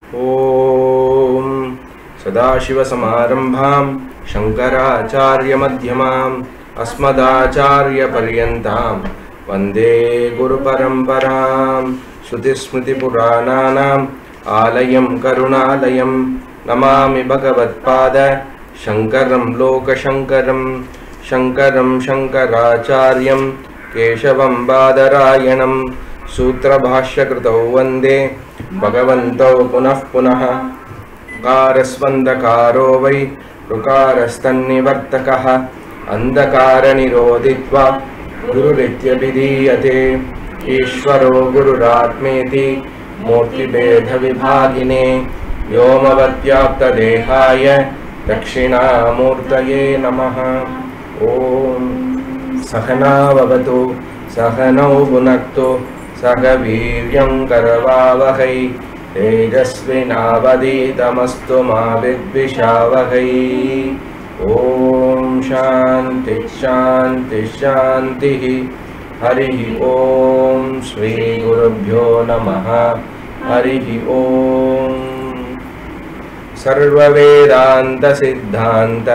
ॐ सदाशिवसमारम्भां शङ्कराचार्यमध्यमाम् अस्मदाचार्यपर्यन्तां वन्दे गुरुपरम्परां श्रुतिस्मृतिपुराणानाम् आलयं करुणालयं नमामि भगवत्पाद शङ्करं लोकशङ्करं शङ्करं शङ्कराचार्यं केशवं बादरायणं सूत्रभाष्यकृतौ वन्दे भगवन्तौ पुनः पुनः कारस्वन्दकारो वै ऋकारस्तन्निवर्तकः अन्धकारनिरोधित्वा गुरुरित्यभिधीयते ईश्वरो गुरुरात्मेति मूर्तिभेदविभागिने व्योमवत्याप्तदेहाय दक्षिणामूर्तये नमः ॐ सहनाववतु सहनौ भुनक्तु सह वीर्यं करवावहै तेजस्विनावदीतमस्तु मा विद्विषावहै ॐ शान्तिः शान्तिः शान्तिः हरिः ॐ श्रीगुरुभ्यो नमः हरिः ॐ सर्ववेदान्तसिद्धान्त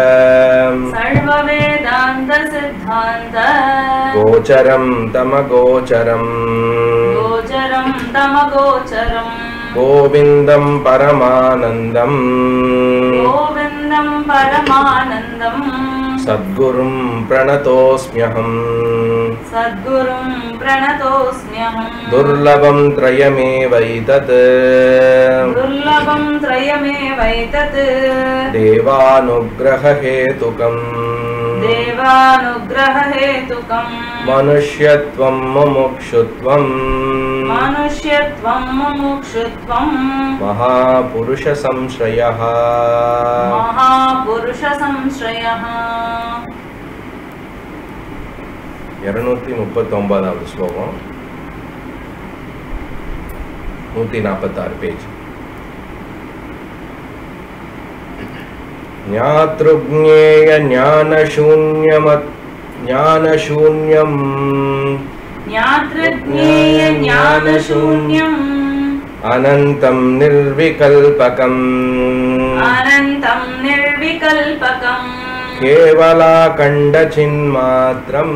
सर्ववेदान्त सिद्धान्त गोचरं तमगोचरम् गोचरं तमगोचरम् गोविन्दं परमानन्दम् गोविन्दं परमानन्दम् सद्गुरुं प्रणतोऽस्म्यहम् सद्गुरुं प्रणतोऽस्म्यहम् दुर्लभं त्रयमेवैतत् दुर्लभं त्रयमेवैतत् देवानुग्ररहेतुकम् देवानुग्ररहेतुकम् मनुष्यत्वं मुमुक्षुत्वम् मनुष्यत्वं मुमुक्षुत्वम् महापुरुषसंश्रयः महापुरुषसंश्रयः இருநூத்தி முப்பத்தொன்பதாவது ஸ்லோகம் நூத்தி நாற்பத்தாறு பேஜ் ஞாத்ருஜ்ஞேய ஞானசூன்யமத் ஞானசூன்யம் ज्ञातृज्ञेय ज्ञानशून्यम् அனந்தம் நிர்விகல்பகம் अनन्तं निर्विकल्पकम् கேவலாகண்டசின்மாத்திரம்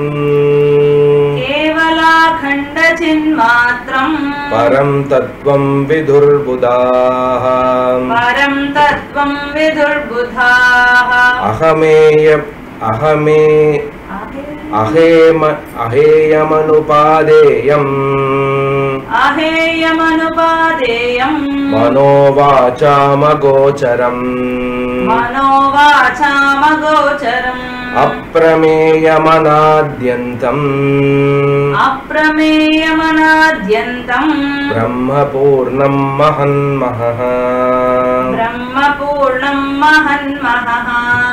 केवलाखण्डचिन्मात्रम् பரம் தத்துவம் விதுர்புதாः परं तत्त्वं विदुर्बुधाः அகமேய அகமே அகேம அகேயமனுபாதேயம் अहेयमनुपादेयम् மனோவாச்சாமகோச்சரம் मनोवाचामगोचरम् அப்பிரமேயமனாத்யந்தம் अप्रमेयमनाद्यन्तम् பிரம்மபூர்ணம் மகன்மஹः ब्रह्मपूर्णं महन्महः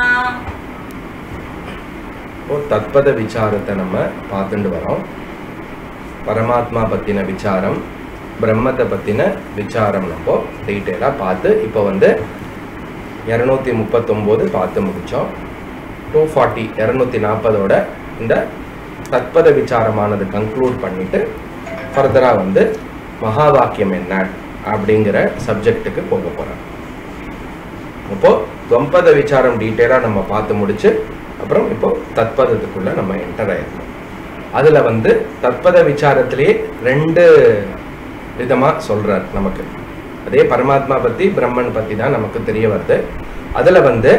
இப்போ தத்பத விசாரத்தை நம்ம பார்த்துட்டு வரோம் பரமாத்மா பத்தின விசாரம் பிரம்மத்தை பத்தின விசாரம் நம்ம டீட்டெயிலாக பார்த்து இப்போ வந்து இரநூத்தி முப்பத்தொம்போது பார்த்து முடித்தோம் டூ ஃபார்ட்டி இரநூத்தி நாற்பதோட இந்த தத்பத விசாரமானது கன்க்ளூட் பண்ணிட்டு ஃபர்தராக வந்து மகா வாக்கியம் என்ன அப்படிங்கிற சப்ஜெக்ட்டுக்கு போக போகிறோம் இப்போ தொம்பத விசாரம் டீட்டெயிலாக நம்ம பார்த்து முடிச்சு அப்புறம் இப்போ தத்பதத்துக்குள்ள நம்ம என்டர் ஆயிருக்கோம் அதுல வந்து தத்பத விசாரத்திலேயே ரெண்டு விதமா சொல்றார் நமக்கு அதே பரமாத்மா பத்தி பிரம்மன் பத்தி தான் நமக்கு தெரிய வருது அதுல வந்து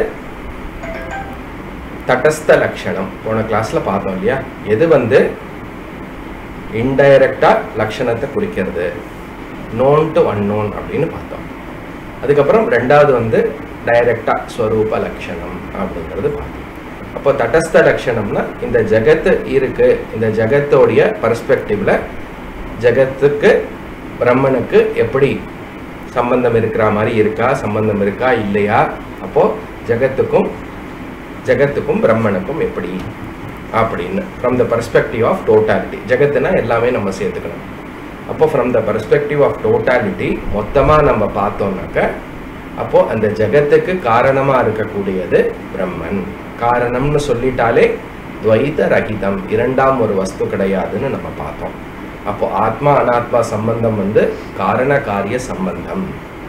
தடஸ்த லட்சணம் போன கிளாஸ்ல பார்த்தோம் இல்லையா எது வந்து இன்டைரக்டா லட்சணத்தை குறிக்கிறது நோன் டு அன்னோன் அப்படின்னு பார்த்தோம் அதுக்கப்புறம் ரெண்டாவது வந்து டைரக்டா ஸ்வரூப லட்சணம் அப்படிங்கிறது பார்த்தோம் அப்போ தடஸ்த லட்சணம்னா இந்த ஜகத்து இருக்கு இந்த ஜகத்தோடைய பர்ஸ்பெக்டிவ்ல ஜகத்துக்கு பிரம்மனுக்கு எப்படி சம்பந்தம் இருக்கிற மாதிரி இருக்கா சம்பந்தம் இருக்கா இல்லையா அப்போ ஜகத்துக்கும் ஜகத்துக்கும் பிரம்மனுக்கும் எப்படி அப்படின்னு from the perspective of totality ஜகத்துனா எல்லாமே நம்ம சேர்த்துக்கணும் அப்போ from the perspective of totality மொத்தமாக நம்ம பார்த்தோம்னாக்க அப்போ அந்த ஜகத்துக்கு காரணமாக இருக்கக்கூடியது பிரம்மன் காரணம்னு சொல்லிட்டாலே துவைத ரகிதம் இரண்டாம் ஒரு வஸ்து கிடையாதுன்னு நம்ம பார்த்தோம் அப்போ ஆத்மா அனாத்மா சம்பந்தம் வந்து காரண காரிய சம்பந்தம்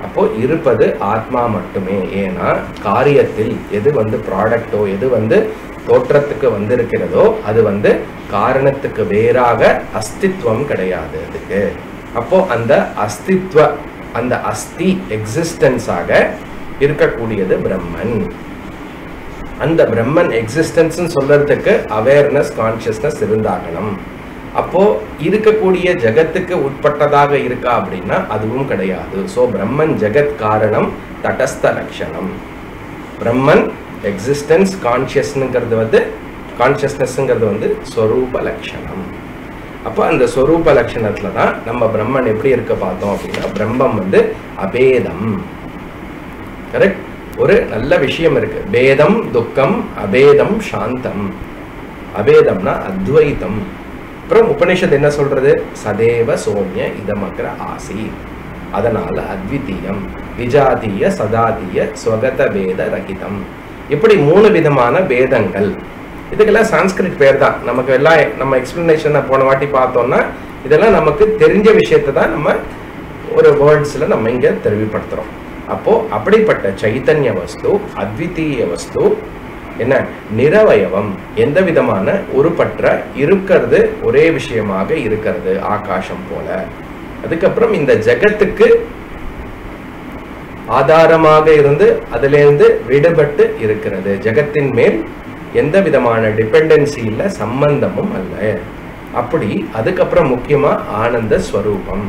அப்போ இருப்பது ஆத்மா மட்டுமே ஏன்னா காரியத்தில் எது வந்து ப்ராடக்டோ எது வந்து தோற்றத்துக்கு வந்திருக்கிறதோ அது வந்து காரணத்துக்கு வேறாக அஸ்தித்வம் கிடையாது அதுக்கு அப்போ அந்த அஸ்தித்வ அந்த அஸ்தி எக்ஸிஸ்டன்ஸாக இருக்கக்கூடியது பிரம்மன் அந்த பிரம்மன் எக்ஸிஸ்டன்ஸ் சொல்றதுக்கு அவேர்னஸ் கான்சியஸ்னஸ் இருந்தாகணும் அப்போ இருக்கக்கூடிய ஜகத்துக்கு உட்பட்டதாக இருக்கா அப்படின்னா அதுவும் கிடையாது ஸோ பிரம்மன் ஜெகத் காரணம் தடஸ்த லட்சணம் பிரம்மன் எக்ஸிஸ்டன்ஸ் கான்சியஸ்னுங்கிறது வந்து கான்சியஸ்னஸ்ங்கிறது வந்து ஸ்வரூப லட்சணம் அப்போ அந்த ஸ்வரூப லட்சணத்துல தான் நம்ம பிரம்மன் எப்படி இருக்க பார்த்தோம் அப்படின்னா பிரம்மம் வந்து அபேதம் கரெக்ட் ஒரு நல்ல விஷயம் இருக்கு பேதம் துக்கம் அபேதம் சாந்தம் அபேதம்னா அத்வைதம் அப்புறம் உபனிஷத் என்ன சொல்றது சதேவ சோமிய இதமக்ர ஆசி அதனால அத்விதீயம் விஜாதீய சதாதீய ஸ்வகத பேத ரகிதம் இப்படி மூணு விதமான பேதங்கள் இதுக்கெல்லாம் சான்ஸ்கிரிட் பேர் தான் நமக்கு எல்லாம் நம்ம எக்ஸ்பிளனேஷனை போன வாட்டி பார்த்தோம்னா இதெல்லாம் நமக்கு தெரிஞ்ச விஷயத்தை தான் நம்ம ஒரு வேர்ட்ஸில் நம்ம இங்கே தெளிவுபடுத்துகிறோம் அப்போ அப்படிப்பட்ட சைத்தன்ய வஸ்து அத்விதீய வஸ்து என்ன நிரவயவம் எந்த விதமான உருப்பற்ற இருக்கிறது ஒரே விஷயமாக இருக்கிறது ஆகாசம் போல அதுக்கப்புறம் இந்த ஜெகத்துக்கு ஆதாரமாக இருந்து அதிலிருந்து விடுபட்டு இருக்கிறது ஜெகத்தின் மேல் எந்த விதமான டிபெண்டன்சி இல்ல சம்பந்தமும் அல்ல அப்படி அதுக்கப்புறம் முக்கியமா ஆனந்த ஸ்வரூபம்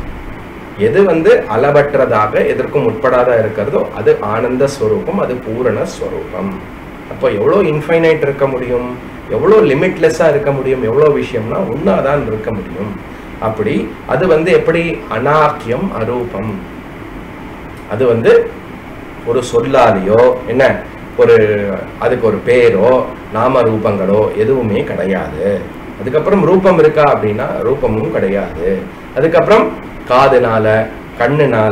எது வந்து அளவற்றதாக எதற்கும் உட்படாத இருக்கிறதோ அது ஆனந்த ஸ்வரூபம் அது பூரண ஸ்வரூபம் அப்போ எவ்வளோ இன்ஃபைனைட் இருக்க முடியும் எவ்வளோ லிமிட்லெஸ்ஸாக இருக்க முடியும் எவ்வளோ விஷயம்னா ஒன்றாதான் இருக்க முடியும் அப்படி அது வந்து எப்படி அனாக்கியம் அரூபம் அது வந்து ஒரு சொல்லாலேயோ என்ன ஒரு அதுக்கு ஒரு பேரோ நாம ரூபங்களோ எதுவுமே கிடையாது அதுக்கப்புறம் ரூபம் இருக்கா அப்படின்னா ரூபமும் கிடையாது அதுக்கப்புறம் காதுனால கண்ணுனால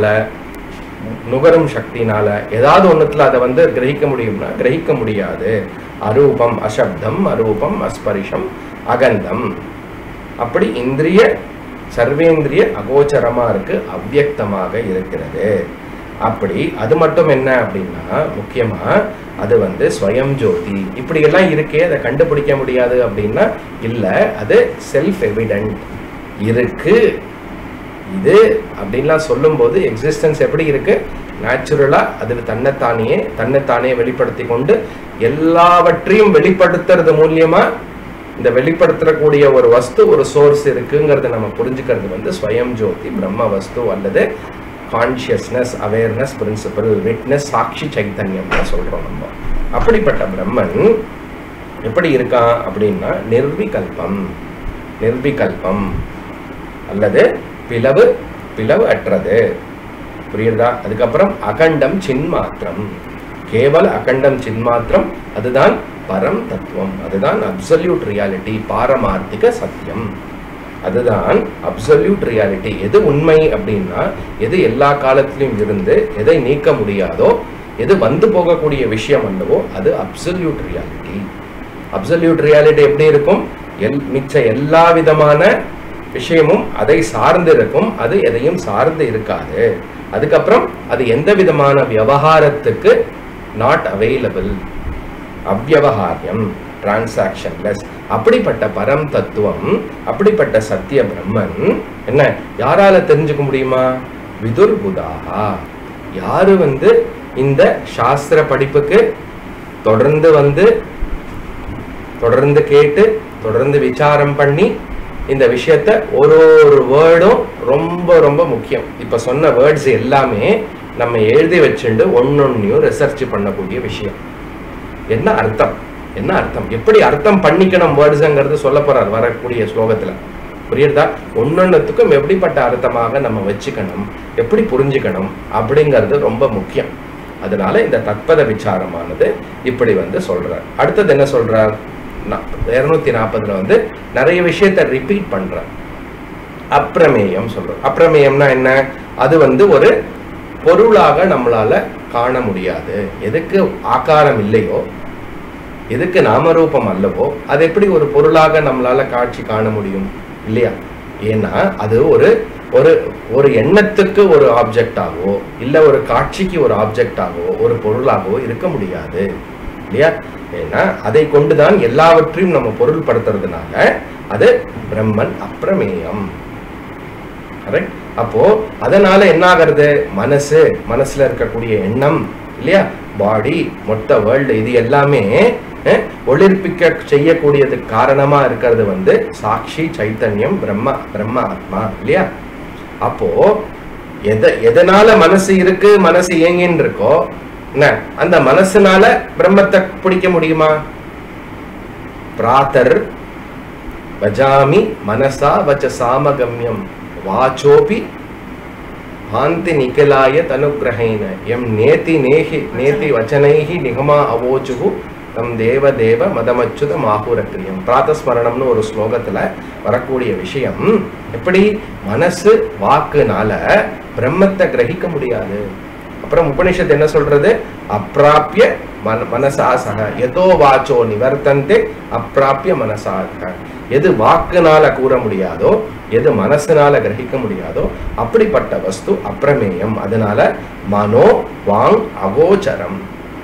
நுகரும் சக்தினால ஏதாவது ஒண்ணுத்துல அதை வந்து கிரகிக்க முடியும்னா கிரகிக்க முடியாது அரூபம் அசப்தம் அரூபம் அஸ்பரிஷம் அகந்தம் அப்படி இந்திரிய சர்வேந்திரிய அகோச்சரமா இருக்கு அவ்யக்தமாக இருக்கிறது அப்படி அது மட்டும் என்ன அப்படின்னா முக்கியமா அது வந்து ஸ்வயம் ஜோதி இப்படி எல்லாம் இருக்கே அதை கண்டுபிடிக்க முடியாது அப்படின்னா இல்ல அது செல்ஃப் எவிடென்ட் இருக்கு இது அப்படின்லாம் சொல்லும்போது எக்ஸிஸ்டன்ஸ் எப்படி இருக்கு நேச்சுரலா அது தன்னைத்தானே தன்னைத்தானே வெளிப்படுத்தி கொண்டு எல்லாவற்றையும் வெளிப்படுத்துறது மூலியமா இந்த வெளிப்படுத்தக்கூடிய ஒரு வஸ்து ஒரு சோர்ஸ் இருக்குங்கிறத நம்ம புரிஞ்சுக்கிறது வந்து ஸ்வயம் ஜோதி பிரம்ம வஸ்து அல்லது கான்சியஸ்னஸ் அவேர்னஸ் பிரின்சிபல் விட்னஸ் சாட்சி சைத்தன்யம்னு சொல்றோம் நம்ம அப்படிப்பட்ட பிரம்மன் எப்படி இருக்கான் அப்படின்னா நிர்விகல்பம் நிர்விகல்பம் அல்லது பிளவு பிளவு அற்றது புரியுதா அதுக்கப்புறம் அகண்டம் சின்மாத்திரம் கேவல அகண்டம் சின்மாத்திரம் அதுதான் பரம் தத்துவம் அதுதான் அப்சல்யூட் ரியாலிட்டி பாரமார்த்திக சத்தியம் அதுதான் அப்சல்யூட் ரியாலிட்டி எது உண்மை அப்படின்னா எது எல்லா காலத்திலும் இருந்து எதை நீக்க முடியாதோ எது வந்து போகக்கூடிய விஷயம் அல்லவோ அது அப்சல்யூட் ரியாலிட்டி அப்சல்யூட் ரியாலிட்டி எப்படி இருக்கும் எல் மிச்ச எல்லா விதமான விஷயமும் அதை சார்ந்து இருக்கும் அது எதையும் சார்ந்து இருக்காது அதுக்கப்புறம் அது எந்த விதமான விவகாரத்துக்கு நாட் அவைலபிள் அவ்வவகாரியம் டிரான்சாக்ஷன்லெஸ் அப்படிப்பட்ட பரம் தத்துவம் அப்படிப்பட்ட சத்திய பிரம்மன் என்ன யாரால தெரிஞ்சுக்க முடியுமா விதுர் புதாகா யாரு வந்து இந்த சாஸ்திர படிப்புக்கு தொடர்ந்து வந்து தொடர்ந்து கேட்டு தொடர்ந்து விசாரம் பண்ணி இந்த விஷயத்த ஒரு ஒரு வேர்டும் ரொம்ப ரொம்ப முக்கியம் இப்ப சொன்ன வேர்ட்ஸ் எல்லாமே நம்ம எழுதி வச்சுண்டு ஒன்னொன்னையும் ரிசர்ச் பண்ணக்கூடிய விஷயம் என்ன அர்த்தம் என்ன அர்த்தம் எப்படி அர்த்தம் பண்ணிக்கணும் வேர்ட்ஸுங்கிறது சொல்ல போறார் வரக்கூடிய ஸ்லோகத்துல புரியுதா ஒன்னொன்னுத்துக்கும் எப்படிப்பட்ட அர்த்தமாக நம்ம வச்சுக்கணும் எப்படி புரிஞ்சுக்கணும் அப்படிங்கிறது ரொம்ப முக்கியம் அதனால இந்த தத்பத விசாரமானது இப்படி வந்து சொல்றார் அடுத்தது என்ன சொல்றார் இருநூத்தி நாற்பதுல வந்து நிறைய விஷயத்த ரிப்பீட் பண்றார் அப்பிரமேயம் சொல்றோம் அப்பிரமேயம்னா என்ன அது வந்து ஒரு பொருளாக நம்மளால காண முடியாது எதுக்கு ஆகாரம் இல்லையோ எதுக்கு நாமரூபம் அல்லவோ அது எப்படி ஒரு பொருளாக நம்மளால காட்சி காண முடியும் இல்லையா ஏன்னா அது ஒரு ஒரு ஒரு எண்ணத்துக்கு ஒரு ஆப்ஜெக்டாகவோ இல்ல ஒரு காட்சிக்கு ஒரு ஆப்ஜெக்டாகவோ ஒரு பொருளாகவோ இருக்க முடியாது இல்லையா ஏன்னா அதை கொண்டுதான் எல்லாவற்றையும் நம்ம பொருள்படுத்துறதுனால அது பிரம்மன் அப்பிரமேயம் கரெக்ட் அப்போ அதனால என்ன ஆகிறது மனசு மனசுல இருக்கக்கூடிய எண்ணம் இல்லையா பாடி மொத்த வேர்ல்டு இது எல்லாமே அஹ், ஒளிர்ப்பிக்க செய்யக்கூடியதுக்கு காரணமா இருக்கிறது வந்து சாட்சி சைத்தன்யம் பிரம்ம பிரம்ம ஆத்மா இல்லையா அப்போ எத எதனால மனசு இருக்கு மனசு இயங்கின்னு இருக்கோ என்ன அந்த மனசுனால பிரம்மத்தை பிடிக்க முடியுமா பிராத்தர் வஜாமி மனசா வச்ச சாமகம்யம் வாச்சோபி பாந்தி நிகிலாய தனுகிரகைன எம் நேதி நேஹி நேதி வச்சனைஹி நிகமா அவோச்சுகு தம் தேவ தேவ மதமச்சுத மாஹுரக்கிரியம் பிராத்தஸ்மரணம்னு ஒரு ஸ்லோகத்துல வரக்கூடிய விஷயம் எப்படி மனசு வாக்குனால பிரம்மத்தை கிரகிக்க முடியாது அப்புறம் உபனிஷத்து என்ன சொல்றது அப்பிராப்பிய மன மனசா சக எதோ வாச்சோ நிவர்த்தந்தே அப்பிராப்பிய மனசா சக. எது வாக்குனால கூற முடியாதோ எது மனசுனால கிரகிக்க முடியாதோ அப்படிப்பட்ட வஸ்து அப்பிரமேயம் அதனால மனோ வாங் அகோச்சரம்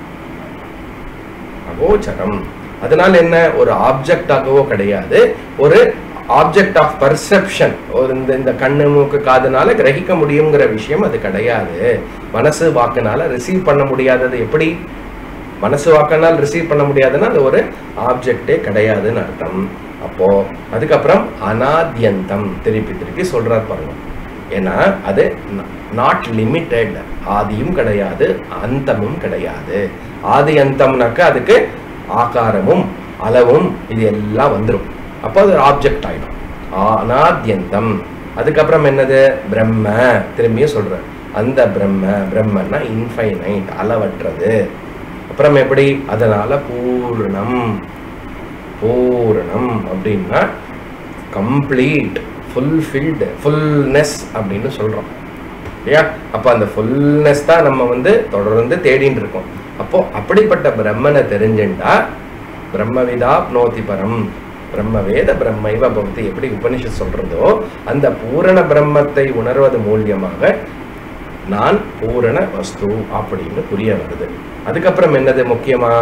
அகோச்சரம் அதனால என்ன ஒரு ஆப்ஜெக்டாகவோ கிடையாது ஒரு ஆப்ஜெக்ட் ஆஃப் பர்செப்ஷன் ஒரு இந்த இந்த கண்ணு மூக்கு காதுனால கிரகிக்க முடியுங்கிற விஷயம் அது கிடையாது மனசு வாக்குனால ரிசீவ் பண்ண முடியாதது எப்படி மனசு வாக்கினால் ரிசீவ் பண்ண முடியாதுன்னா அது ஒரு ஆப்ஜெக்டே கிடையாதுன்னு அர்த்தம் அப்போ அதுக்கப்புறம் அனாத்யந்தம் திருப்பி திருப்பி சொல்றார் பாருங்க ஏன்னா அது நாட் லிமிட்டெட் ஆதியும் கிடையாது அந்தமும் கிடையாது ஆதி அந்தம்னாக்கா அதுக்கு ஆகாரமும் அளவும் இது எல்லாம் வந்துரும் அப்போ அது ஆப்ஜெக்ட் ஆயிடும் அனாத்யந்தம் அதுக்கப்புறம் என்னது பிரம்ம திரும்பியும் சொல்றேன் அந்த பிரம்ம பிரம்மன்னா இன்ஃபைனைட் அளவற்றது அப்புறம் எப்படி அதனால பூர்ணம் பூரணம் அப்படின்னா கம்ப்ளீட் ஃபுல்ஃபில்டு ஃபுல்னஸ் அப்படின்னு சொல்றோம் இல்லையா அப்போ அந்த ஃபுல்னஸ் தான் நம்ம வந்து தொடர்ந்து தேடிட்டு இருக்கோம் அப்போ அப்படிப்பட்ட பிரம்மனை தெரிஞ்சுண்டா பிரம்மவிதா நோதி பரம் பிரம்மவேத பிரம்மைவ பக்தி எப்படி உபனிஷத் சொல்றதோ அந்த பூரண பிரம்மத்தை உணர்வது மூலியமாக நான் பூரண வஸ்து அப்படின்னு புரிய வருது அதுக்கப்புறம் என்னது முக்கியமா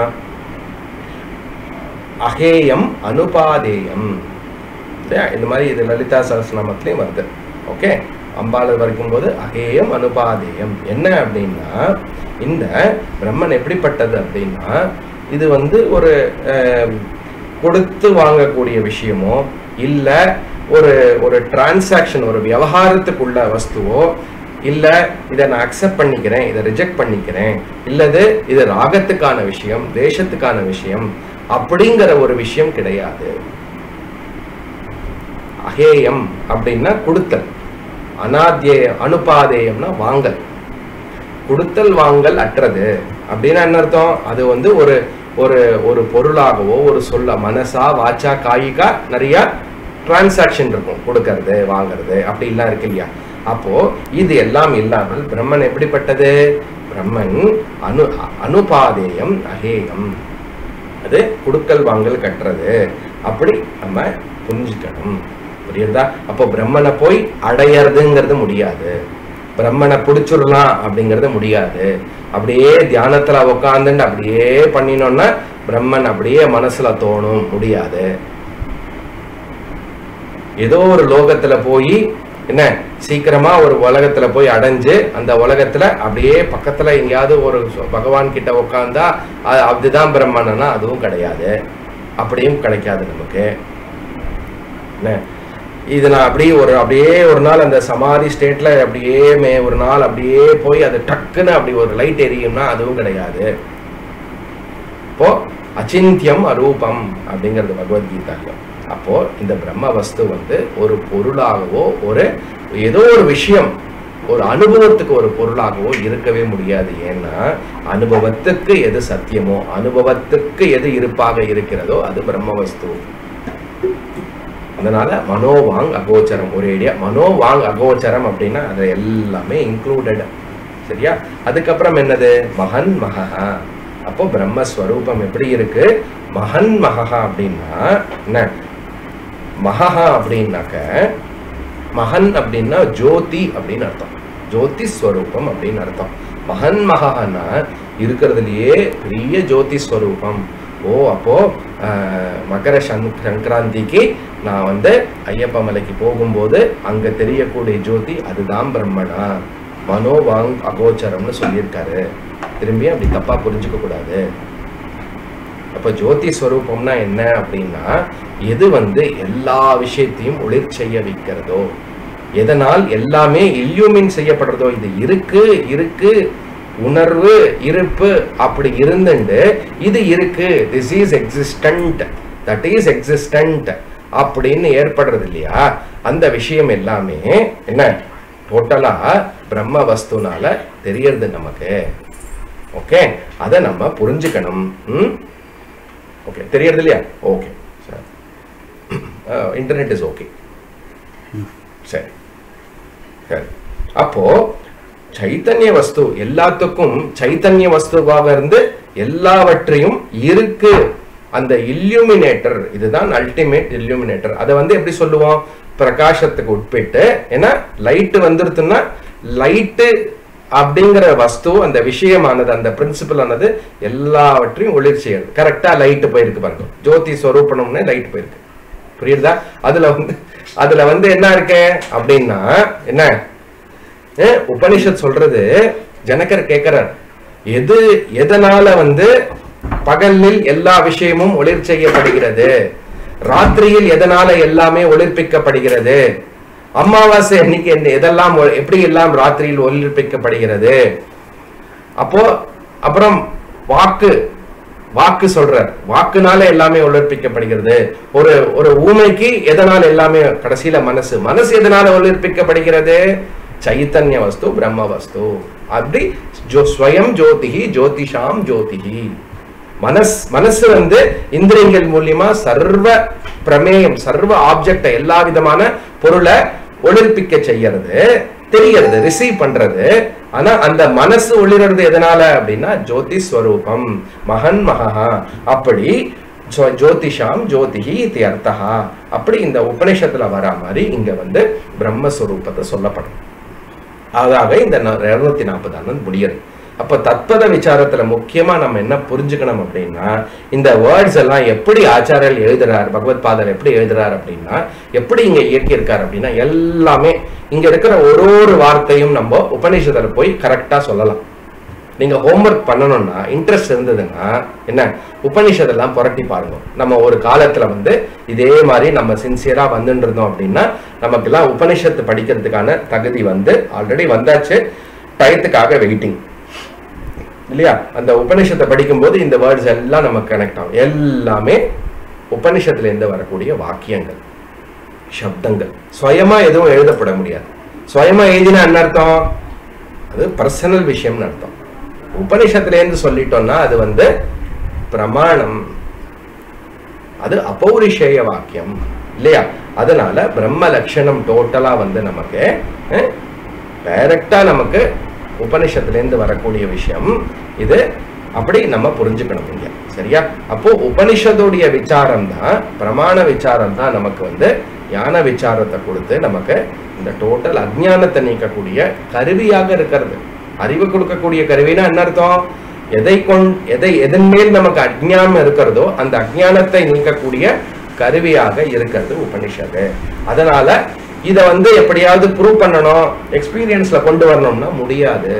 அகேயம் அனுபாதேயம் இல்லையா இந்த மாதிரி இது லலிதா சகஸ்ரநாமத்திலையும் வருது ஓகே அம்பாளர் வரைக்கும்போது அகேயம் அனுபாதேயம் என்ன அப்படின்னா இந்த பிரம்மன் எப்படிப்பட்டது அப்படின்னா இது வந்து ஒரு அஹ், கொடுத்து வாங்கக்கூடிய விஷயமோ இல்லை ஒரு ஒரு டிரான்சாக்ஷன் ஒரு விவகாரத்துக்குள்ள வஸ்துவோ இல்ல இதை நான் அக்செப்ட் பண்ணிக்கிறேன் இதை ரிஜெக்ட் பண்ணிக்கிறேன் இல்லது இது ராகத்துக்கான விஷயம் தேசத்துக்கான விஷயம் அப்படிங்கிற ஒரு விஷயம் கிடையாது அகேயம் அப்படின்னா கொடுத்தல் அனாத்திய அனுபாதேயம்னா வாங்கல் கொடுத்தல் வாங்கல் அற்றது அப்படின்னா என்ன அர்த்தம் அது வந்து ஒரு ஒரு ஒரு பொருளாகவோ ஒரு சொல்ல மனசா வாச்சா காய்கா நிறைய டிரான்சாக்ஷன் இருக்கும் கொடுக்கறது வாங்குறது அப்படிலாம் இருக்கு இல்லையா அப்போ இது எல்லாம் இல்லாமல் பிரம்மன் எப்படிப்பட்டது பிரம்மன் அனு அனுபாதேயம் அகேயம் அது குடுக்கல் வாங்கல் கட்டுறது அப்படி நம்ம புரிஞ்சுக்கணும் புரியுதா அப்போ பிரம்மனை போய் அடையறதுங்கிறது முடியாது பிரம்மனை பிடிச்சிடலாம் அப்படிங்கிறது முடியாது அப்படியே தியானத்துல உட்காந்துட்டு அப்படியே பண்ணினோம்னா பிரம்மன் அப்படியே மனசுல தோணும் முடியாது ஏதோ ஒரு லோகத்துல போய் என்ன சீக்கிரமா ஒரு உலகத்துல போய் அடைஞ்சு அந்த உலகத்துல அப்படியே பக்கத்துல எங்கேயாவது ஒரு சொ- பகவான் கிட்ட உட்காந்தா அ- அதுதான் பிரம்மன்னா அதுவும் கிடையாது அப்படியும் கிடைக்காது நமக்கு என்ன இது நான் அப்படியே ஒரு அப்படியே ஒரு நாள் அந்த சமாதி ஸ்டேட்ல அப்படியே மே ஒரு நாள் அப்படியே போய் அது டக்குன்னு அப்படி ஒரு லைட் எரியும்னா அதுவும் கிடையாது இப்போ அச்சிந்தியம் அரூபம் அப்படிங்கிறது பகவத்கீதால அப்போ இந்த பிரம்ம வஸ்து வந்து ஒரு பொருளாகவோ ஒரு ஏதோ ஒரு விஷயம் ஒரு அனுபவத்துக்கு ஒரு பொருளாகவோ இருக்கவே முடியாது ஏன்னா அனுபவத்துக்கு எது சத்தியமோ அனுபவத்துக்கு எது இருப்பாக இருக்கிறதோ அது பிரம்ம வஸ்து அதனால மனோவாங் அகோச்சரம் ஒரேடியா மனோவாங் அகோச்சரம் அப்படின்னா அது எல்லாமே இன்க்ளூடட் சரியா அதுக்கப்புறம் என்னது மகன் மகா அப்போ பிரம்மஸ்வரூபம் எப்படி இருக்கு மகன் மகா அப்படின்னா என்ன மகா அப்படின்னாக்க மகன் அப்படின்னா ஜோதி அப்படின்னு அர்த்தம் ஜோதி ஸ்வரூபம் அப்படின்னு அர்த்தம் மகன் மகான்னா இருக்கிறதுலயே பெரிய ஜோதி ஸ்வரூபம் ஓ அப்போ ஆஹ், மகர சங்- சங்கராந்திக்கு நான் வந்து ஐயப்ப மலைக்கு போகும்போது அங்க தெரியக்கூடிய ஜோதி அதுதான் பிரம்மனா மனோ வாங் அகோச்சரம்னு சொல்லியிருக்காரு திரும்பி அப்படி தப்பா புரிஞ்சுக்க கூடாது அப்ப ஜோதி ஸ்வரூபம்னா என்ன அப்படின்னா எது வந்து எல்லா விஷயத்தையும் ஒளிர் செய்ய வைக்கிறதோ எதனால் எல்லாமே இல்யூமின் செய்யப்படுறதோ இது இருக்கு இருக்கு உணர்வு இருப்பு அப்படி இருந்துண்டு இது இருக்கு this is existent that is existent அப்படின்னு ஏற்படுறது இல்லையா அந்த விஷயம் எல்லாமே என்ன டோட்டலா பிரம்ம வஸ்துனால தெரியறது நமக்கு ஓகே அதை நம்ம புரிஞ்சுக்கணும் ம் ஓகே தெரியறது இல்லையா ஓகே சரி இன்டர்நெட் இஸ் ஓகே சரி சரி அப்போ சைத்தன்ய வஸ்து எல்லாத்துக்கும் சைத்தன்ய வஸ்துவாக இருந்து எல்லாவற்றையும் இருக்கு அந்த இல்லுமினேட்டர் இதுதான் அல்டிமேட் இல்லுமினேட்டர் அதை வந்து எப்படி சொல்லுவோம் பிரகாசத்துக்கு உட்பிட்டு ஏன்னா லைட் வந்துருதுன்னா லைட்டு அப்படிங்கிற வஸ்து அந்த விஷயமானது அந்த பிரின்சிபல் ஆனது எல்லாவற்றையும் ஒளிர் செய்யுது கரெக்டா லைட் போயிருக்கு பாருங்க ஜோதி ஸ்வரூபணம்னு லைட் போயிருக்கு புரியுதா அதுல வந்து அதுல வந்து என்ன இருக்கு அப்படின்னா என்ன அஹ் உபனிஷத் சொல்றது ஜனகர் கேட்கிறார் எது எதனால வந்து பகலில் எல்லா விஷயமும் ஒளிர் செய்யப்படுகிறது ராத்திரியில் எதனால எல்லாமே ஒளிர்ப்பிக்கப்படுகிறது அமாவாசை அன்னைக்கு என்ன எதெல்லாம் ஒ- எப்படி எல்லாம் ராத்திரியில் ஒளிர்ப்பிக்கப்படுகிறது அப்போ அப்புறம் வாக்கு வாக்கு சொல்றார் வாக்குனால எல்லாமே ஒளிர்ப்பிக்கப்படுகிறது ஒரு ஒரு ஊமைக்கு எதனால் எல்லாமே கடைசியில மனசு மனசு எதனால ஒளிர்ப்பிக்கப்படுகிறது சைத்தன்ய வஸ்து பிரம்ம வஸ்து அப்படி ஜோ ஸ்வயம் ஜோதிகி ஜோதிஷாம் ஜோதிகி மனஸ் மனசு வந்து இந்திரியங்கள் மூலியமா சர்வ பிரமேயம் சர்வ ஆப்ஜெக்ட எல்லா விதமான பொருளை ஒளிர்ப்பிக்க செய்யறது தெரியறது ரிசீவ் பண்றது ஆனா அந்த மனசு ஒளிர்றது எதனால அப்படின்னா ஜோதி ஸ்வரூபம் மகன் மகா அப்படி ஜோ- ஜோதிஷாம் ஜோதிகி இது அர்த்தா அப்படி இந்த உபநிஷத்துல வரா மாதிரி இங்க வந்து பிரம்மஸ்வரூபத்தை சொல்லப்படும் அதாக இந்த இருநூத்தி நாற்பது முடியுது அப்ப தத்பத விசாரத்துல முக்கியமா நம்ம என்ன புரிஞ்சுக்கணும் அப்படின்னா இந்த வேர்ட்ஸ் எல்லாம் எப்படி ஆச்சாரியர் எழுதுறார் பகவத் பாதர் எப்படி எழுதுறார் அப்படின்னா எப்படி இங்க இயக்கியிருக்கார் அப்படின்னா எல்லாமே இங்க இருக்கிற ஒரு ஒரு வார்த்தையும் நம்ம உபநிஷத்துல போய் கரெக்டா சொல்லலாம் நீங்க ஹோம்ஒர்க் பண்ணணும்னா இன்ட்ரெஸ்ட் இருந்ததுன்னா என்ன உபனிஷதெல்லாம் புரட்டி பாருங்க நம்ம ஒரு காலத்துல வந்து இதே மாதிரி நம்ம சின்சியரா வந்துட்டு இருந்தோம் அப்படின்னா நமக்கெல்லாம் உபனிஷத்து படிக்கிறதுக்கான தகுதி வந்து ஆல்ரெடி வந்தாச்சு டயத்துக்காக வெயிட்டிங் இல்லையா அந்த உபனிஷத்தை படிக்கும்போது இந்த வேர்ட்ஸ் எல்லாம் நமக்கு கனெக்ட் ஆகும் எல்லாமே உபனிஷத்துல இருந்து வரக்கூடிய வாக்கியங்கள் சப்தங்கள் சுயமா எதுவும் எழுதப்பட முடியாது சுயமா எழுதினா என்ன அர்த்தம் அது பர்சனல் விஷயம்னு அர்த்தம் உபனிஷத்துல இருந்து சொல்லிட்டோம்னா அது வந்து பிரமாணம் அது அபௌரிஷேய வாக்கியம் இல்லையா அதனால பிரம்ம லட்சணம் டோட்டலா வந்து நமக்கு டைரக்டா நமக்கு உபனிஷத்துல இருந்து வரக்கூடிய விஷயம் இது அப்படி நம்ம புரிஞ்சுக்கணும் இங்க சரியா அப்போ உபனிஷத்துடைய விசாரம் தான் பிரமாண விசாரம் தான் நமக்கு வந்து ஞான விசாரத்தை கொடுத்து நமக்கு இந்த டோட்டல் அஜ்ஞானத்தை நீக்கக்கூடிய கருவியாக இருக்கிறது அறிவு கொடுக்கக்கூடிய கருவினா என்ன அர்த்தம் எதை கொண் எதை எதன் மேல் நமக்கு அஜ்ஞானம் இருக்கிறதோ அந்த அஜ்ஞானத்தை நீக்கக்கூடிய கருவியாக இருக்கிறது உபனிஷத்து அதனால இத வந்து எப்படியாவது ப்ரூவ் பண்ணணும் எக்ஸ்பீரியன்ஸ்ல கொண்டு வரணும்னா முடியாது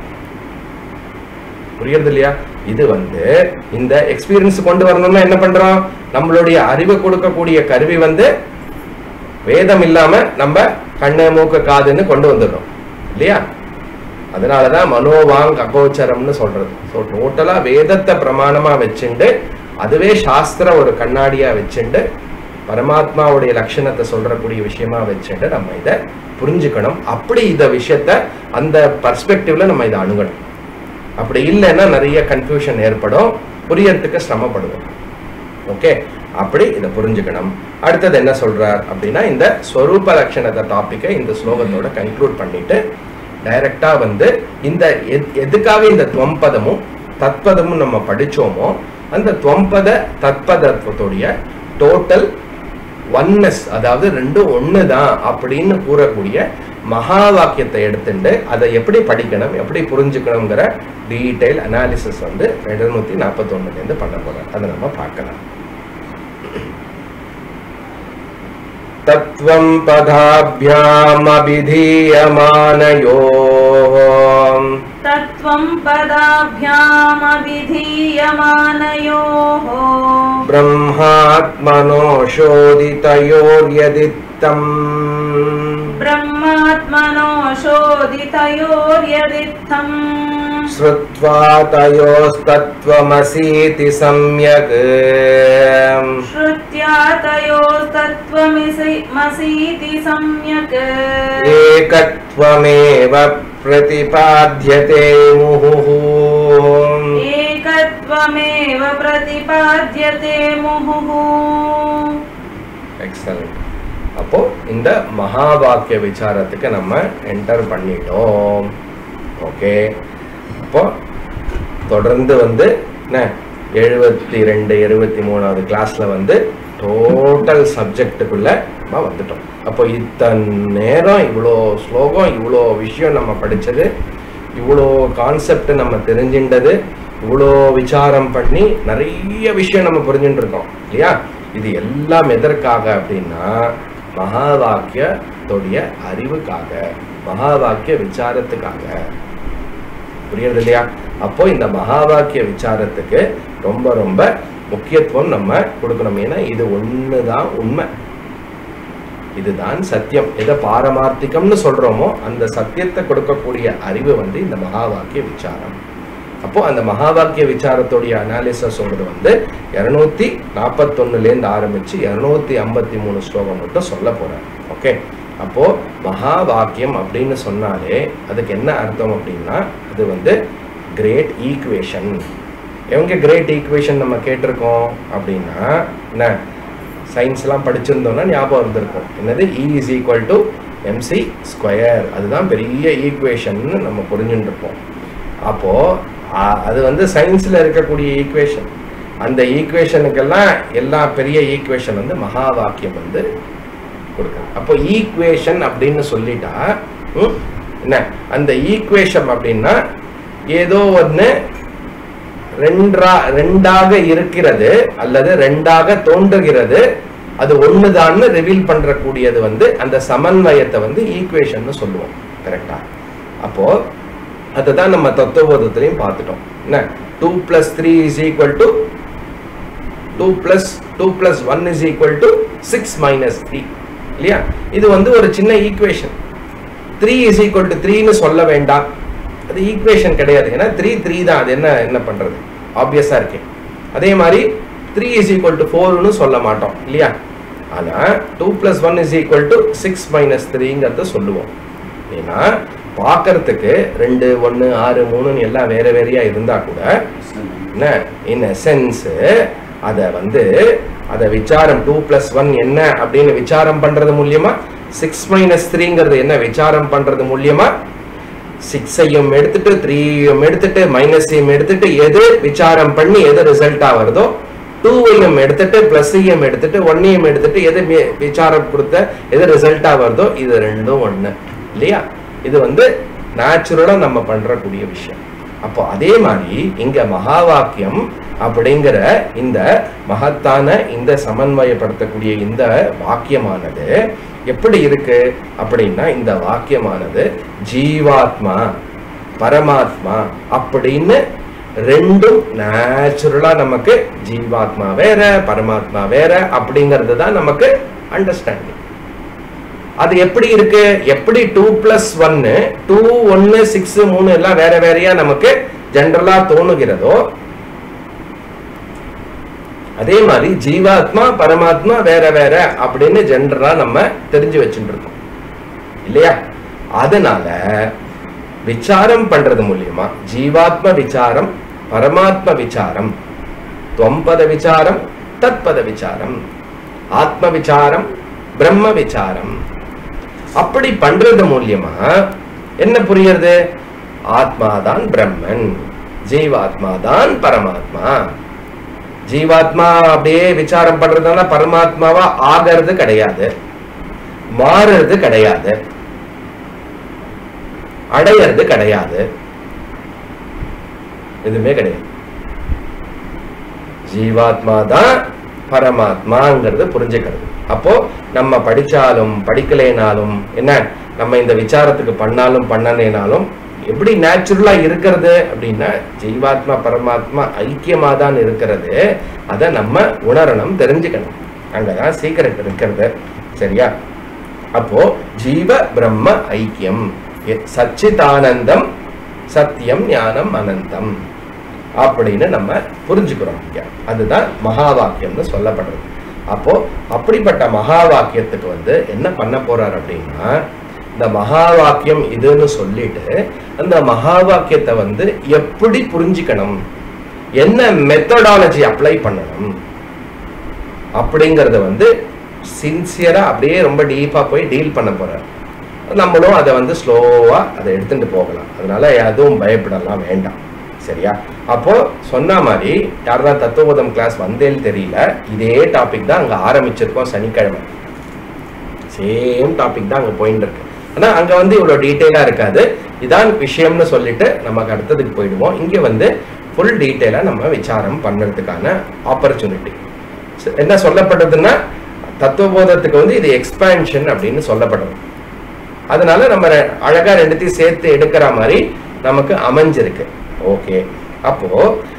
புரியுறது இல்லையா இது வந்து இந்த எக்ஸ்பீரியன்ஸ் கொண்டு வரணும்னா என்ன பண்றோம் நம்மளுடைய அறிவு கொடுக்கக்கூடிய கருவி வந்து வேதம் இல்லாம நம்ம கண்ணு மூக்கு காதுன்னு கொண்டு வந்துடுறோம் இல்லையா அதனாலதான் மனோவாங் அகோச்சரம்னு சொல்றது ஸோ டோட்டலா வேதத்தை பிரமாணமா வச்சுண்டு அதுவே சாஸ்திர ஒரு கண்ணாடியா வச்சுண்டு பரமாத்மாவுடைய லட்சணத்தை சொல்றக்கூடிய விஷயமா வச்சுட்டு நம்ம இதை புரிஞ்சுக்கணும் அப்படி இந்த விஷயத்த அந்த பர்ஸ்பெக்டிவ்ல நம்ம இதை அணுகணும் அப்படி இல்லைன்னா நிறைய கன்ஃபியூஷன் ஏற்படும் புரியறதுக்கு சிரமப்படுவோம் ஓகே அப்படி இதை புரிஞ்சுக்கணும் அடுத்தது என்ன சொல்றார் அப்படின்னா இந்த ஸ்வரூப லட்சணத்தை டாபிக்கை இந்த ஸ்லோகத்தோட கன்க்ளூட் பண்ணிட்டு டைரக்டா வந்து இந்த எத்- எதுக்காக இந்த துவம்பதமும் தத்பதமும் நம்ம படிச்சோமோ அந்த துவம்பத தத்பதத்துடைய டோட்டல் ஒன்னஸ் அதாவது ரெண்டும் ஒண்ணுதான் அப்படின்னு கூறக்கூடிய மகா வாக்கியத்தை எடுத்துட்டு அதை எப்படி படிக்கணும் எப்படி புரிஞ்சுக்கணுங்கிற டீடைல் அனாலிசிஸ் வந்து எழுநூத்தி நாற்பத்தி இருந்து பண்ண போறோம் அதை நம்ம பார்க்கலாம் தத்துவம் பதாபியாமபிதீயமானயோः तत्त्वं पदाभ्यामभिधीयमानयोः ब्रह्मात्मनो शोधितयोर्यदित्तम् ब्रह्मात्मनो शोधितयोर्यदित्थम् श्रुत्वा तयोस्तत्त्वमसीति सम्यक् श्रुत्या तयोस्तत्त्वमिसि मसीति सम्यक् एकत्वमेव प्रतिपाद्यते मुहुः एकत्वमेव प्रतिपाद्यते मुहुः எக்ஸலண்ட் அப்போ இந்த மகா வாக்கிய விசாரத்துக்கு நம்ம என்டர் பண்ணிட்டோம் ஓகே அப்போ தொடர்ந்து வந்து என்ன எழுபத்தி ரெண்டு எழுபத்தி மூணாவது கிளாஸ்ல வந்து டோட்டல் சப்ஜெக்டுக்குள்ள நம்ம வந்துட்டோம் அப்போ இத்தனை நேரம் இவ்வளோ ஸ்லோகம் இவ்வளோ விஷயம் நம்ம படிச்சது இவ்வளோ கான்செப்ட் நம்ம தெரிஞ்சின்றது இவ்வளோ விசாரம் பண்ணி நிறைய விஷயம் நம்ம புரிஞ்சுட்டு இருக்கோம் இல்லையா இது எல்லாம் எதற்காக அப்படின்னா மகா வாக்கியத்துடைய அறிவுக்காக மகா வாக்கிய விசாரத்துக்காக புரியுறது இல்லையா அப்போ இந்த மகா வாக்கிய விசாரத்துக்கு ரொம்ப ரொம்ப முக்கியத்துவம் நம்ம கொடுக்கணும் ஏன்னா இது ஒண்ணுதான் உண்மை இதுதான் சத்தியம் எதை பாரமார்த்திகம்னு சொல்றோமோ அந்த சத்தியத்தை கொடுக்கக்கூடிய அறிவு வந்து இந்த மகா வாக்கிய விசாரம் அப்போ அந்த மகா வாக்கிய விசாரத்துடைய அனாலிசிஸ் சொல்றது வந்து இருநூத்தி நாற்பத்தொன்னுல இருந்து ஆரம்பிச்சு இருநூத்தி ஐம்பத்தி மூணு ஸ்லோகம் மட்டும் சொல்ல போறேன் ஓகே அப்போ மகா வாக்கியம் அப்படின்னு சொன்னாலே அதுக்கு என்ன அர்த்தம் அப்படின்னா அது வந்து கிரேட் ஈக்குவேஷன் எவங்க கிரேட் ஈக்குவேஷன் நம்ம கேட்டிருக்கோம் அப்படின்னா என்ன சயின்ஸ்லாம் படிச்சிருந்தோம்னா ஞாபகம் இருந்திருக்கும் என்னது E is equal to M C square அதுதான் பெரிய ஈக்குவேஷன் நம்ம புரிஞ்சுட்டு இருப்போம் அப்போ அ- அது வந்து சயின்ஸ்ல இருக்கக்கூடிய ஈக்குவேஷன் அந்த ஈக்குவேஷனுக்கெல்லாம் எல்லா பெரிய ஈக்குவேஷன் வந்து மகா வாக்கியம் வந்து கொடுக்குறது அப்போ ஈக்குவேஷன் அப்படின்னு சொல்லிட்டா ம், என்ன அந்த ஈக்குவேஷன் அப்படின்னா ஏதோ ஒன்று ரெண்டா ரெண்டாக இருக்கிறது அல்லது ரெண்டாக தோன்றுகிறது அது ஒண்ணுதான்னு ரிவீல் பண்ற கூடியது வந்து அந்த சமன்வயத்தை வந்து ஈக்குவேஷன் சொல்லுவோம் கரெக்டா அப்போ அதுதான் நம்ம தத்துவபோதத்திலையும் பார்த்துட்டோம் என்ன two plus three is equal to two plus two plus one is equal to six minus three இல்லையா இது வந்து ஒரு சின்ன equation three is equal to த்ரீன்னு சொல்ல வேண்டாம் அது ஈக்குவேஷன் கிடையாது ஏன்னா த்ரீ த்ரீ தான் அது என்ன என்ன பண்றது ஆப்வியஸா இருக்கு அதே மாதிரி த்ரீ இஸ் ஈக்குவல் டு ஃபோர்னு சொல்ல மாட்டோம் இல்லையா ஆனா two plus one is equal to six minus த்ரீங்கிறத சொல்லுவோம் ஏன்னா பார்க்கறதுக்கு ரெண்டு ஒன்று ஆறு மூணுன்னு எல்லாம் வேற வேறையா இருந்தா கூட என்ன இன் சென்ஸ் அதை வந்து அதை விசாரம் டூ பிளஸ் ஒன் என்ன அப்படின்னு விசாரம் பண்றது மூலியமா சிக்ஸ் மைனஸ் த்ரீங்கிறது என்ன விசாரம் பண்றது மூலியமா சிக்ஸையும் எடுத்துட்டு த்ரீயும் எடுத்துட்டு மைனஸையும் எடுத்துட்டு எது விசாரம் பண்ணி எது ரிசல்ட்டா வருதோ டூவையும் எடுத்துட்டு பிளஸ்ஸையும் எடுத்துட்டு ஒன்னையும் எடுத்துட்டு எது வி- விசாரம் கொடுத்த எது ரிசல்ட்டா வருதோ இது ரெண்டும் ஒண்ணு இல்லையா இது வந்து நேச்சுரலா நம்ம பண்றக்கூடிய விஷயம் அப்போ அதே மாதிரி இங்க மகா வாக்கியம் அப்படிங்கிற இந்த மகத்தான இந்த சமன்வயப்படுத்தக்கூடிய இந்த வாக்கியமானது எப்படி இருக்கு அப்படின்னா இந்த வாக்கியமானது ஜீவாத்மா பரமாத்மா அப்படின்னு ரெண்டும் நேச்சுரலா நமக்கு ஜீவாத்மா வேற பரமாத்மா வேற அப்படிங்கிறது தான் நமக்கு அண்டர்ஸ்டாண்டிங் அது எப்படி இருக்கு எப்படி டூ பிளஸ் ஒன்னு டூ ஒன்னு சிக்ஸ் மூணு எல்லாம் வேற வேறையா நமக்கு ஜென்ரலா தோணுகிறதோ அதே மாதிரி ஜீவாத்மா பரமாத்மா வேற வேற அப்படின்னு ஜென்ரலா நம்ம தெரிஞ்சு வச்சுட்டு இருக்கோம் இல்லையா அதனால விசாரம் பண்றது மூலியமா ஜீவாத்ம விசாரம் பரமாத்ம விசாரம் துவம்பத விசாரம் தத்பத விசாரம் ஆத்ம விசாரம் பிரம்ம விசாரம் அப்படி பண்றது மூலியமா என்ன புரியுறது ஆத்மாதான் பிரம்மன் ஜீவாத்மா தான் பரமாத்மா ஜீவாத்மா அப்படியே விசாரம் பண்றதுனால பரமாத்மாவா ஆகிறது கிடையாது மாறுறது கிடையாது அடையிறது கிடையாது எதுவுமே கிடையாது ஜீவாத்மா தான் பரமாத்மாங்கிறது புரிஞ்சுக்கிறது அப்போ நம்ம படிச்சாலும் படிக்கலைனாலும் என்ன நம்ம இந்த விசாரத்துக்கு பண்ணாலும் பண்ணலைனாலும் எப்படி நேச்சுரலா இருக்கிறது அப்படின்னா ஜீவாத்மா பரமாத்மா ஐக்கியமா தான் இருக்கிறது அதை நம்ம உணரணும் தெரிஞ்சுக்கணும் அங்கதான் சீக்கிரம் இருக்கிறது சரியா அப்போ ஜீவ பிரம்ம ஐக்கியம் எ- சச்சிதானந்தம் சத்தியம் ஞானம் அனந்தம் அப்படின்னு நம்ம புரிஞ்சுக்கிறோம் இங்க அதுதான் மகா வாக்கியம்னு சொல்லப்படுறது அப்போ அப்படிப்பட்ட மகா வாக்கியத்துக்கு வந்து என்ன பண்ண போறார் அப்படின்னா இந்த மகா வாக்கியம் இதுன்னு சொல்லிட்டு அந்த மகா வாக்கியத்தை வந்து எப்படி புரிஞ்சுக்கணும் என்ன மெத்தடாலஜி அப்ளை பண்ணணும் அப்படிங்கறத வந்து சின்சியரா அப்படியே ரொம்ப டீப்பா போய் டீல் பண்ண போறார் நம்மளும் அதை வந்து ஸ்லோவா அதை எடுத்துட்டு போகலாம் அதனால எதுவும் பயப்படலாம் வேண்டாம் சரியா அப்போ சொன்ன மாதிரி யாரெல்லாம் தத்துவபோதம் கிளாஸ் வந்தேன்னு தெரியல இதே டாபிக் தான் அங்க ஆரம்பிச்சிருக்கோம் சனிக்கிழமை சேம் டாபிக் தான் அங்க போயிட்டு இருக்கு ஆனா அங்க வந்து இவ்வளவு டீட்டெயிலா இருக்காது இதான் விஷயம்னு சொல்லிட்டு நமக்கு அடுத்ததுக்கு போயிடுவோம் இங்க வந்து ஃபுல் டீட்டெயிலா நம்ம விசாரம் பண்றதுக்கான ஆப்பர்ச்சுனிட்டி என்ன சொல்லப்படுதுன்னா தத்துவபோதத்துக்கு வந்து இது எக்ஸ்பான்ஷன் அப்படின்னு சொல்லப்படுது அதனால நம்ம ரெ- அழகா ரெண்டுத்தையும் சேர்த்து எடுக்கிற மாதிரி நமக்கு அமைஞ்சிருக்கு ஓகே அப்போ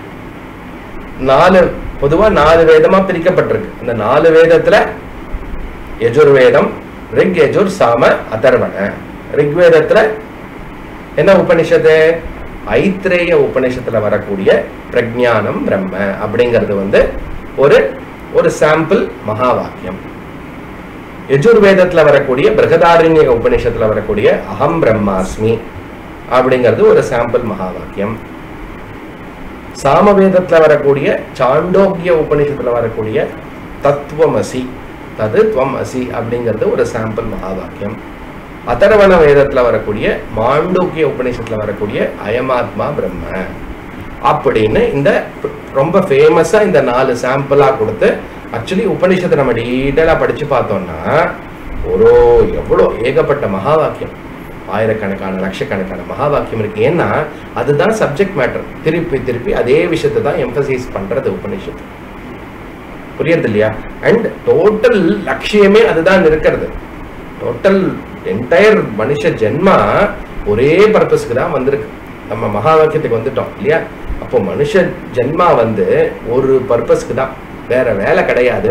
நாலு பொதுவா நாலு வேதமா பிரிக்கப்பட்டிருக்கு இந்த நாலு வேதத்துல யஜுர்வேதம் ரிக் யஜுர் சாம அதர்வண ரிக்வேதத்துல என்ன உபனிஷத்து ஐத்ரேய உபனிஷத்துல வரக்கூடிய பிரஜானம் பிரம்ம அப்படிங்கிறது வந்து ஒரு ஒரு சாம்பிள் மகா வாக்கியம் யஜுர்வேதத்துல வரக்கூடிய பிரகதாரண்ய உபனிஷத்துல வரக்கூடிய அகம் பிரம்மாஸ்மி அப்படிங்கிறது ஒரு சாம்பிள் மகா வாக்கியம் சாமவேதத்துல வரக்கூடிய சாண்டோக்கிய உபனிஷத்துல வரக்கூடிய தத்துவமசி தது துவம் அசி அப்படிங்கிறது ஒரு சாம்பிள் மகா வாக்கியம் அதர்வண வேதத்துல வரக்கூடிய மாண்டூக்கிய உபனிஷத்துல வரக்கூடிய அயமாத்மா பிரம்ம அப்படின்னு இந்த ரொம்ப ஃபேமஸா இந்த நாலு சாம்பிளா கொடுத்து ஆக்சுவலி உபனிஷத்தை நம்ம டீட்டெயிலா படிச்சு பார்த்தோம்னா ஒரு எவ்வளோ ஏகப்பட்ட மகா வாக்கியம் ஆயிரக்கணக்கான லட்சக்கணக்கான மகா வாக்கியம் இருக்கு ஏன்னா அதுதான் சப்ஜெக்ட் மேட்டர் திருப்பி திருப்பி அதே விஷயத்தை தான் எம்பசைஸ் பண்றது உபனிஷத்து புரியுறது இல்லையா அண்ட் டோட்டல் லட்சியமே அதுதான் இருக்கிறது டோட்டல் என்டையர் மனுஷ ஜென்மா ஒரே பர்பஸ்க்கு தான் வந்திருக்கு நம்ம மகா வாக்கியத்துக்கு வந்துட்டோம் இல்லையா அப்போ மனுஷ ஜென்மா வந்து ஒரு பர்பஸ்க்கு தான் வேற வேலை கிடையாது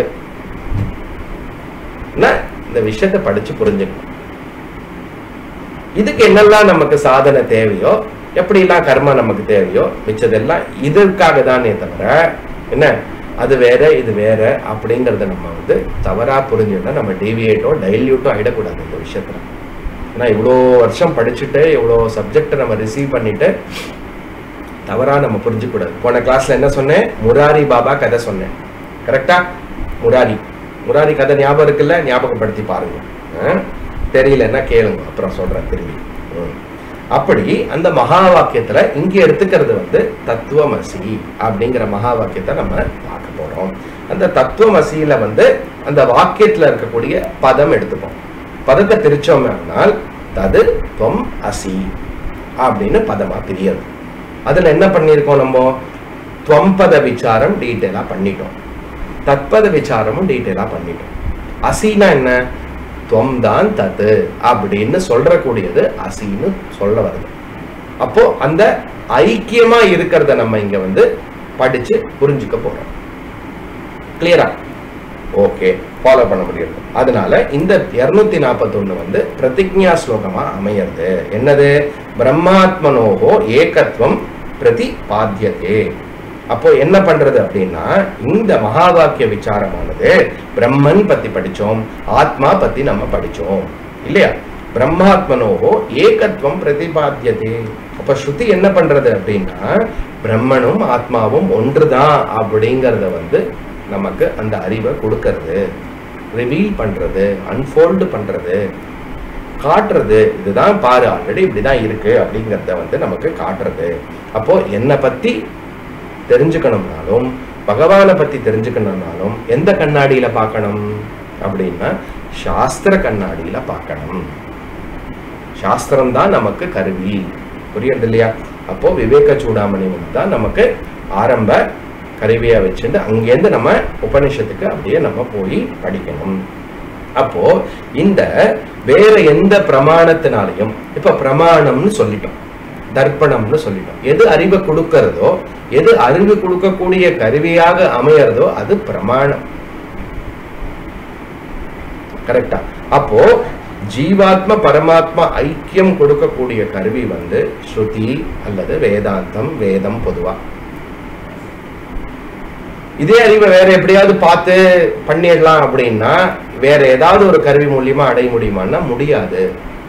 என்ன? இந்த விஷயத்தை படிச்சு புரிஞ்சுக்கணும் இதுக்கு என்னெல்லாம் நமக்கு சாதனை தேவையோ எப்படிலாம் கர்மா நமக்கு தேவையோ மிச்சதெல்லாம் இதற்காக தானே தவிர என்ன அது வேற இது வேற அப்படிங்கறத நம்ம வந்து தவறா புரிஞ்சுட்டா நம்ம டீவியேட்டோ டைல்யூட்டோ ஆயிடக்கூடாது இந்த விஷயத்துல ஏன்னா இவ்வளோ வருஷம் படிச்சுட்டு இவ்வளோ சப்ஜெக்டை நம்ம ரிசீவ் பண்ணிட்டு தவறா நம்ம புரிஞ்சுக்கூடாது போன கிளாஸ்ல என்ன சொன்னேன் முராரி பாபா கதை சொன்னேன் கரெக்டா முராரி முராரி கதை ஞாபகம் இருக்குல்ல ஞாபகப்படுத்தி பாருங்க ஆ? தெரியலன்னா கேளுங்க அப்புறம் சொல்றேன் திரும்பி ம். அப்படி அந்த மகா வாக்கியத்துல இங்க எடுத்துக்கிறது வந்து தத்துவமசி அப்படிங்கிற மகா வாக்கியத்தை நம்ம பார்க்க போறோம் அந்த தத்துவமசியில வந்து அந்த வாக்கியத்துல இருக்கக்கூடிய பதம் எடுத்துப்போம் பதத்தை பிரிச்சோம்னால் தது துவம் அசி அப்படின்னு பதமா பிரியது அதுல என்ன பண்ணியிருக்கோம் நம்ம துவம்பத விசாரம் டீட்டெயிலா பண்ணிட்டோம் தத்பத விசாரமும் டீட்டெயிலா பண்ணிட்டோம் அசினா என்ன துவம் தான் தது அப்படின்னு சொல்றக்கூடியது அசின்னு சொல்ல வருது அப்போ அந்த ஐக்கியமா இருக்கிறத நம்ம இங்க வந்து படிச்சு புரிஞ்சுக்க போறோம் கிளியரா ஓகே ஃபாலோ பண்ண முடியும் அதனால இந்த இருநூத்தி நாற்பத்தொன்னு வந்து பிரதிஜ்ஞா ஸ்லோகமா அமையிறது என்னது பிரம்மாத்மனோகோ ஏகத்துவம் பிரதி பாத்தியதே அப்போ என்ன பண்றது அப்படின்னா இந்த மகா வாக்கிய விசாரமானது பிரம்மன் பத்தி படிச்சோம் ஆத்மா பத்தி நம்ம படிச்சோம் இல்லையா பிரம்மாத்மனோகோ ஏகத்துவம் பிரதிபாத்தியதே அப்ப ஸ்ருதி என்ன பண்றது அப்படின்னா பிரம்மனும் ஆத்மாவும் ஒன்றுதான் அப்படிங்கறத வந்து நமக்கு அந்த அறிவை கொடுக்கறது ரிவீல் பண்றது அன்ஃபோல்டு பண்றது காட்டுறது இதுதான் பாரு ஆல்ரெடி இப்படிதான் இருக்கு அப்படிங்கறத வந்து நமக்கு காட்டுறது அப்போ என்னை பத்தி தெரிஞ்சுக்கணும்னாலும் பகவானை பத்தி தெரிஞ்சுக்கணும்னாலும் எந்த கண்ணாடியில பார்க்கணும் அப்படின்னா சாஸ்திர கண்ணாடியில பார்க்கணும் சாஸ்திரம் தான் நமக்கு கருவி புரியுறது இல்லையா அப்போ விவேக சூடாமணி தான் நமக்கு ஆரம்ப கருவியா வச்சுட்டு அங்கேருந்து நம்ம உபனிஷத்துக்கு அப்படியே நம்ம போய் படிக்கணும் அப்போ இந்த வேற எந்த பிரமாணத்தினாலையும் இப்ப பிரமாணம்னு சொல்லிட்டோம் தர்ப்பணம்னு சொல்லிட்டோம் எது அறிவை கொடுக்கறதோ எது அறிவு கொடுக்கக்கூடிய கருவியாக அமையறதோ அது பிரமாணம் கரெக்டா அப்போ ஜீவாத்ம பரமாத்மா ஐக்கியம் கொடுக்கக்கூடிய கருவி வந்து ஸ்ருதி அல்லது வேதாந்தம் வேதம் பொதுவா இதே அறிவை வேற எப்படியாவது பார்த்து பண்ணிடலாம் அப்படின்னா வேற ஏதாவது ஒரு கருவி மூலியமா அடைய முடியுமான்னா முடியாது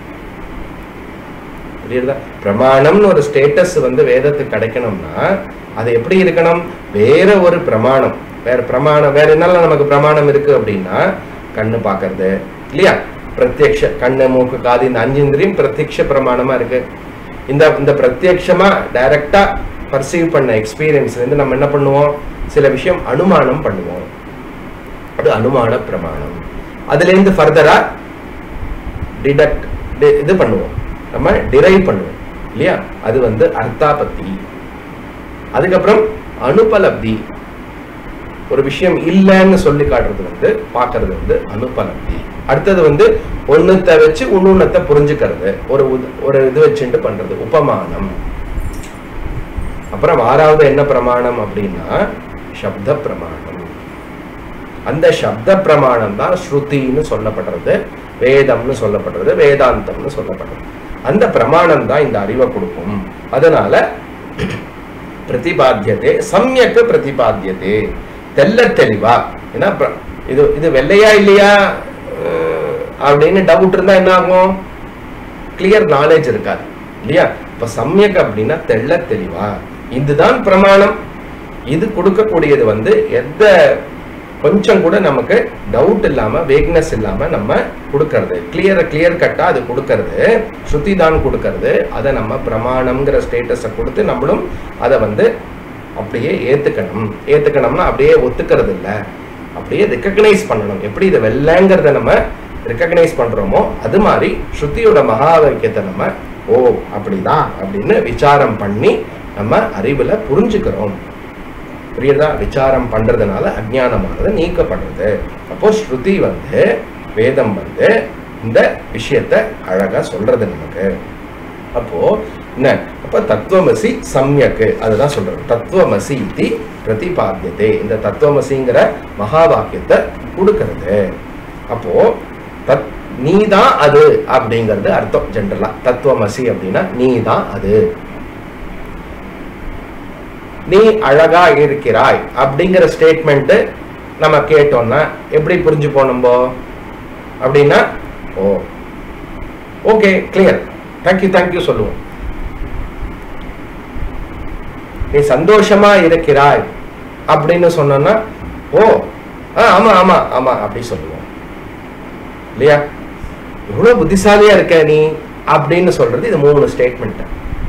புரியுதா பிரமாணம்னு ஒரு ஸ்டேட்டஸ் வந்து வேதத்துக்கு கிடைக்கணும்னா அது எப்படி இருக்கணும் வேற ஒரு பிரமாணம் வேற பிரமாணம் வேற என்னெல்லாம் நமக்கு பிரமாணம் இருக்கு அப்படின்னா கண்ணு பார்க்கறது இல்லையா பிரத்யக்ஷ கண்ணு மூக்கு காது இந்த அஞ்சு இந்திரியும் பிரத்யக்ஷ பிரமாணமா இருக்கு இந்த இந்த பிரத்யக்ஷமா டைரக்டா பர்சீவ் பண்ண எக்ஸ்பீரியன்ஸ் வந்து நம்ம என்ன பண்ணுவோம் சில விஷயம் அனுமானம் பண்ணுவோம் அது அனுமான பிரமாணம் அதுல இருந்து ஃபர்தரா டிடக்ட் இது பண்ணுவோம் நம்ம டிரைவ் பண்ணுவோம் இல்லையா அது வந்து அர்த்தாபத்தி அதுக்கப்புறம் அனுபலப்தி ஒரு விஷயம் இல்லைன்னு சொல்லி காட்டுறது வந்து பார்க்கறது வந்து அனுபலப்தி அடுத்தது வந்து ஒண்ணுத்த வச்சு இன்னொன்னத்தை புரிஞ்சுக்கிறது ஒரு உத- ஒரு இது வச்சுட்டு பண்றது உபமானம் அப்புறம் ஆறாவது என்ன பிரமாணம் அப்படின்னா சப்த பிரமாணம் அந்த சப்த பிரமாணம் தான் ஸ்ருதின்னு சொல்லப்படுறது வேதம்னு சொல்லப்படுறது வேதாந்தம்னு சொல்லப்படுறது அந்த பிரமாணம் தான் இந்த அறிவை கொடுக்கும் அதனால பிரதிபாத்தியதே சமயக்கு பிரதிபாத்தியதே தெல்ல தெளிவா ஏன்னா பிர- இது இது வெள்ளையா இல்லையா அஹ், அப்படின்னு டவுட் இருந்தா என்ன ஆகும் கிளியர் நாலேஜ் இருக்காது இல்லையா இப்ப சமயக் அப்படின்னா தெள்ள தெளிவா இதுதான் பிரமாணம் இது கொடுக்கக்கூடியது வந்து எந்த கொஞ்சம் கூட நமக்கு டவுட் இல்லாம வேக்னஸ் இல்லாம நம்ம கொடுக்கறது கிளியர் கிளியர் கட்டா அது கொடுக்கறது ஸ்ருதி தான் கொடுக்கறது அதை நம்ம பிரமாணம்ங்கிற ஸ்டேட்டஸை கொடுத்து நம்மளும் அதை வந்து அப்படியே ஏத்துக்கணும் ஏத்துக்கணும்னா அப்படியே ஒத்துக்கிறது இல்ல அப்படியே ரெக்கக்னைஸ் பண்ணணும் எப்படி இது வெள்ளைங்கிறத நம்ம ரெக்கக்னைஸ் பண்றோமோ அது மாதிரி ஸ்ருதியோட மகா வாக்கியத்தை நம்ம ஓ அப்படிதான் அப்படின்னு விசாரம் பண்ணி நம்ம அறிவுல புரிஞ்சுக்கிறோம் புரியுதா விசாரம் பண்றதுனால அஜ்ஞானமானது நீக்கப்படுறது அப்போ ஸ்ருதி வந்து வேதம் வந்து இந்த விஷயத்த அழகா சொல்றது நமக்கு அப்போ என்ன அப்ப தத்துவமசி சம்யக்கு அதுதான் சொல்றது தத்துவமசி இது பிரதிபாத்தியதே இந்த தத்துவமசிங்கிற மகா வாக்கியத்தை கொடுக்கறது அப்போ தத் நீதான் அது அப்படிங்கிறது அர்த்தம் ஜென்ரலா தத்துவமசி அப்படின்னா நீதான் அது நீ அழகா இருக்கிறாய் அப்படிங்கிற ஸ்டேட்மெண்ட் நம்ம கேட்டோம்னா எப்படி புரிஞ்சு போனோம்போ அப்படின்னா oh okay clear thank you thank you சொல்லுவோம் நீ சந்தோஷமா இருக்கிறாய் அப்படின்னு சொன்னோம்னா ஓ ஆ ஆமா ஆமா ஆமா அப்படி சொல்லுவோம் இல்லையா எவ்வளவு புத்திசாலியா இருக்க நீ அப்படின்னு சொல்றது இது மூணு ஸ்டேட்மெண்ட்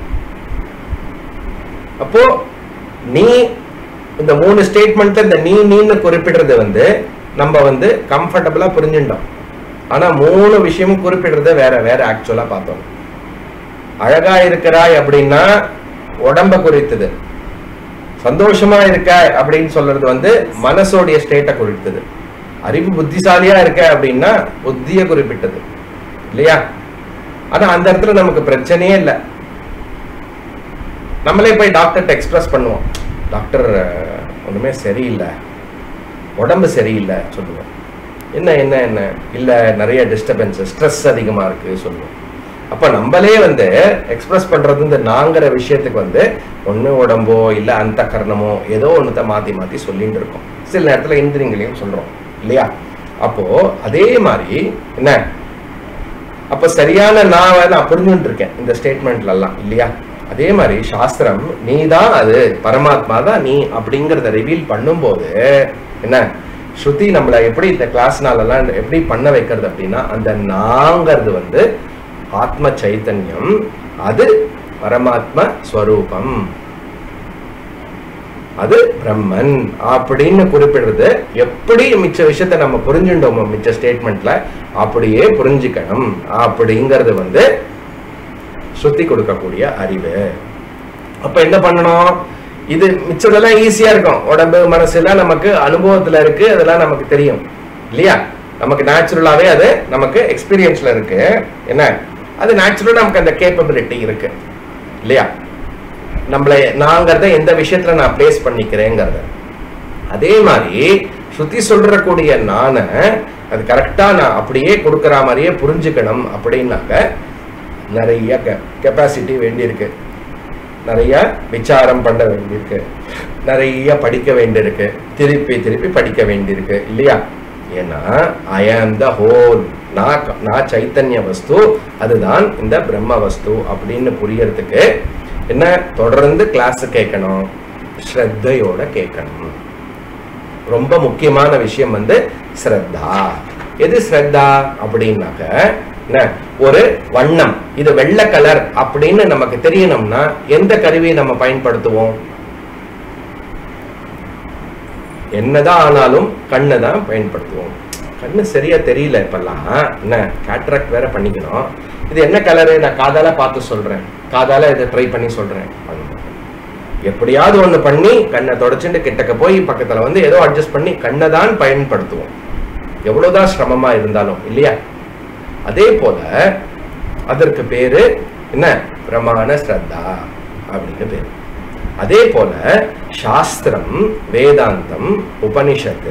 அப்போ நீ இந்த மூணு ஸ்டேட்மெண்ட்ல இந்த நீ நீன்னு குறிப்பிடுறது வந்து நம்ம வந்து கம்ஃபர்டபுளா புரிஞ்சுட்டோம் ஆனா மூணு விஷயமும் குறிப்பிடுறத வேற வேற ஆக்சுவலா பார்த்தோம் அழகா இருக்கிறாய் அப்படின்னா உடம்ப குறித்தது சந்தோஷமா இருக்க அப்படின்னு சொல்றது வந்து மனசோடைய ஸ்டேட்டை குறித்தது அறிவு புத்திசாலியா இருக்க அப்படின்னா புத்திய குறிப்பிட்டது இல்லையா ஆனா அந்த இடத்துல நமக்கு பிரச்சனையே இல்லை நம்மளே போய் டாக்டர்கிட்ட எக்ஸ்பிரஸ் பண்ணுவோம் டாக்டர் அஹ், ஒண்ணுமே சரியில்லை உடம்பு சரியில்லை சொல்லுவோம் என்ன என்ன என்ன இல்ல நிறைய டிஸ்டர்பன்ஸ் ஸ்ட்ரெஸ் அதிகமா இருக்கு சொல்லுவோம் அப்ப நம்மளே வந்து எக்ஸ்பிரஸ் பண்றது இந்த நாங்கிற விஷயத்துக்கு வந்து ஒண்ணு உடம்போ இல்ல அந்த கரணமோ ஏதோ ஒண்ணுத்த மாத்தி மாத்தி சொல்லிட்டு இருக்கோம் சில நேரத்துல இந்திரியங்களையும் சொல்றோம் இல்லையா அப்போ அதே மாதிரி என்ன அப்ப சரியான நான் நான் புரிஞ்சுட்டு இருக்கேன் இந்த ஸ்டேட்மெண்ட்ல எல்லாம் இல்லையா அதே மாதிரி சாஸ்திரம் நீ தான் அது பரமாத்மா தான் நீ அப்படிங்கறத ரிவீல் பண்ணும்போது என்ன ஸ்ருதி நம்மளை எப்படி இந்த கிளாஸ்னாலலாம் எப்படி பண்ண வைக்கிறது அப்படின்னா அந்த நாங்கிறது வந்து ஆத்ம சைத்தன்யம் அது பரமாத்ம ஸ்வரூபம் அது பிரம்மன் அப்படின்னு குறிப்பிடுறது எப்படி மிச்ச விஷயத்த நம்ம புரிஞ்சுட்டோமோ மிச்ச ஸ்டேட்மெண்ட்ல அப்படியே புரிஞ்சுக்கணும் அப்படிங்கிறது வந்து சுத்தி கொடுக்கக்கூடிய அறிவு அப்ப என்ன பண்ணணும் இது மிச்சதெல்லாம் ஈஸியா இருக்கும் உடம்பு மனசு எல்லாம் நமக்கு அனுபவத்துல இருக்கு அதெல்லாம் நமக்கு தெரியும் இல்லையா நமக்கு நேச்சுரலாவே அது நமக்கு எக்ஸ்பீரியன்ஸ்ல இருக்கு என்ன அது நேச்சுரலா நமக்கு அந்த கேப்பபிலிட்டி இருக்கு இல்லையா நம்மள நாங்கிறத எந்த விஷயத்துல நான் பிளேஸ் பண்ணிக்கிறேங்கிறத அதே மாதிரி ஸ்ருதி சொல்றக்கூடிய நான அது கரெக்டா நான் அப்படியே கொடுக்கற மாதிரியே புரிஞ்சுக்கணும் அப்படின்னாக்க நிறைய கெப்பாசிட்டி வேண்டியிருக்கு நிறைய விசாரம் பண்ண வேண்டியிருக்கு நிறைய படிக்க வேண்டியிருக்கு திருப்பி திருப்பி படிக்க வேண்டியிருக்கு இல்லையா ஏன்னா ஐ ஆம் த ஹோல் நான் க- நான் சைத்தன்ய வஸ்து அதுதான் இந்த பிரம்ம வஸ்து அப்படின்னு புரியறதுக்கு என்ன தொடர்ந்து கிளாஸ் கேட்கணும் ஸ்ரத்தையோட கேட்கணும் ரொம்ப முக்கியமான விஷயம் வந்து ஸ்ரத்தா எது ஸ்ரத்தா அப்படின்னாக்க என்ன ஒரு வண்ணம் இது வெள்ளை கலர் அப்படின்னு நமக்கு தெரியணும்னா எந்த கருவியை நம்ம பயன்படுத்துவோம் என்னதான் ஆனாலும் கண்ணை தான் பயன்படுத்துவோம் கண்ணு சரியா தெரியல இப்பெல்லாம் என்ன கேட்ராக்ட் வேற பண்ணிக்கணும் இது என்ன கலரு நான் காதால பார்த்து சொல்றேன் காதால இதை ட்ரை பண்ணி சொல்றேன் பண்ணுங்க. எப்படியாவது ஒண்ணு பண்ணி கண்ணை தொடச்சுட்டு கிட்டக்க போய் பக்கத்துல வந்து ஏதோ அட்ஜஸ்ட் பண்ணி கண்ணை தான் பயன்படுத்துவோம் எவ்வளவுதான் சிரமமா இருந்தாலும் இல்லையா அதே போல அதற்கு பேரு என்ன பிரமாண ஸ்ரத்தா அப்படின்னு பேரு அதே போல சாஸ்திரம் வேதாந்தம் உபனிஷத்து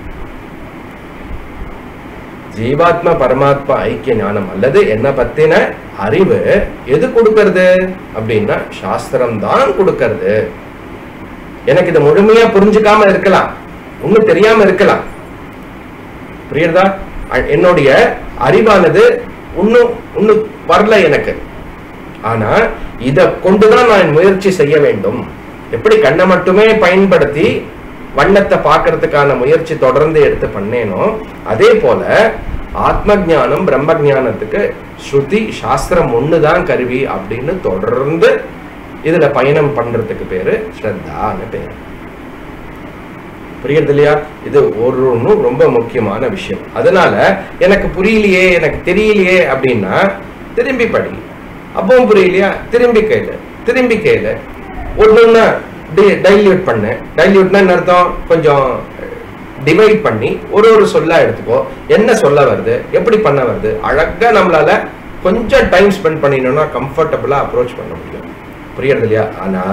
ஜீவாத்ம பரமாத்மா ஐக்கிய ஞானம் அல்லது என்ன பத்தின அறிவு எது கொடுக்கறது அப்படின்னா சாஸ்திரம் தான் கொடுக்கறது எனக்கு இது முழுமையா புரிஞ்சுக்காம இருக்கலாம் ஒண்ணும் தெரியாம இருக்கலாம் புரியுறதா அ- என்னுடைய அறிவானது இன்னும் இன்னும் வரல எனக்கு ஆனா இத கொண்டுதான் நான் முயற்சி செய்ய வேண்டும் எப்படி கண்ணை மட்டுமே பயன்படுத்தி வண்ணத்தை பார்க்கறதுக்கான முயற்சி தொடர்ந்து எடுத்து பண்ணேனோ அதே போல ஆத்ம ஞானம் பிரம்ம ஞானத்துக்கு ஸ்ருதி சாஸ்திரம் ஒண்ணுதான் கருவி அப்படின்னு தொடர்ந்து இதுல பயணம் பண்றதுக்கு பேரு ஸ்ரத்தான்னு பேரு புரியுறது இல்லையா இது ஒரு ஒண்ணும் ரொம்ப முக்கியமான விஷயம் அதனால எனக்கு புரியலையே எனக்கு தெரியலையே அப்படின்னா திரும்பி படி அப்பவும் புரியலையா திரும்பி கேளு திரும்பி கேளு ஒண்ணுன்னா டைல்யூட் பண்ணு டைல்யூட்னா என்ன அர்த்தம் கொஞ்சம் டிவைட் பண்ணி ஒரு ஒரு சொல்லா எடுத்துக்கோ என்ன சொல்ல வருது எப்படி பண்ண வருது அழகா நம்மளால கொஞ்சம் டைம் ஸ்பெண்ட் பண்ணினோம்னா கம்ஃபர்டபுளா அப்ரோச் பண்ண முடியும் புரியுறது இல்லையா ஆனா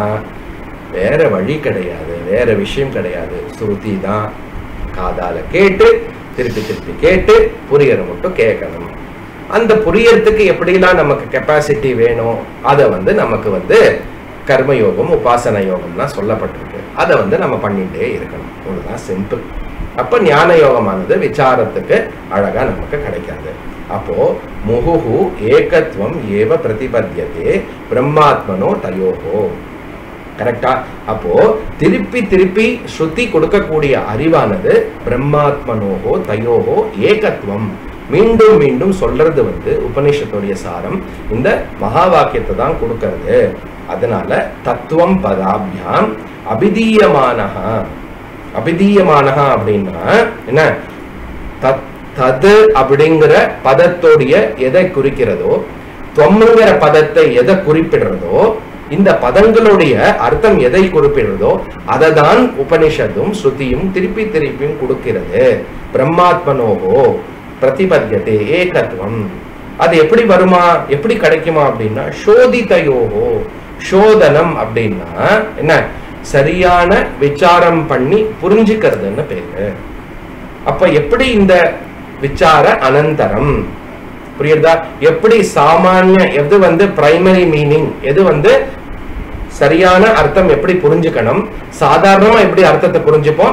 வேற வழி கிடையாது வேற விஷயம் கிடையாது ஸ்ருதி தான் காதால கேட்டு திருப்பி திருப்பி கேட்டு புரியற மட்டும் கேட்கணும் அந்த புரியறதுக்கு எப்படிலாம் நமக்கு கெப்பாசிட்டி வேணும் அதை வந்து நமக்கு வந்து கர்மயோகம் உபாசன யோகம்லாம் சொல்லப்பட்டிருக்கு அதை வந்து நம்ம பண்ணிட்டே இருக்கணும் அவ்வளவுதான் சிம்பிள் அப்ப ஞான யோகமானது விசாரத்துக்கு அழகா நமக்கு கிடைக்காது அப்போ முகுஹு ஏகத்துவம் ஏவ பிரதிபத்தியதே பிரம்மாத்மனோ தயோகோ கரெக்டா அப்போ திருப்பி திருப்பி ஸ்ருதி கொடுக்கக்கூடிய அறிவானது பிரம்மாத்மனோகோ தயோகோ ஏகத்துவம் மீண்டும் மீண்டும் சொல்றது வந்து உபனிஷத்துடைய சாரம் இந்த மகா வாக்கியத்தை தான் கொடுக்கறது அதனால தத்துவம் பதாபியாம் அபிதீயமானஹா அபிதீயமானஹா அப்படின்னா என்ன தத் தது அப்படிங்கிற பதத்தோடைய எதை குறிக்கிறதோ தொம்முங்கிற பதத்தை எதை குறிப்பிடுறதோ இந்த பதங்களுடைய அர்த்தம் எதை குறிப்பிடுறதோ அதை தான் உபனிஷத்தும் ஸ்ருதியும் திருப்பி திருப்பியும் கொடுக்கிறது பிரம்மாத்மனோகோ பிரதிபத்தியதே ஏகத்துவம் அது எப்படி வருமா எப்படி கிடைக்குமா அப்படின்னா சோதிதயோகோ சோதனம் அப்படின்னா என்ன சரியான விசாரம் பண்ணி புரிஞ்சுக்கிறதுன்னு பேரு அப்ப எப்படி இந்த விசார அனந்தரம் புரியுதா எப்படி சாமானிய எது வந்து பிரைமரி மீனிங் எது வந்து சரியான அர்த்தம் எப்படி புரிஞ்சுக்கணும் சாதாரணமா எப்படி அர்த்தத்தை புரிஞ்சுப்போம்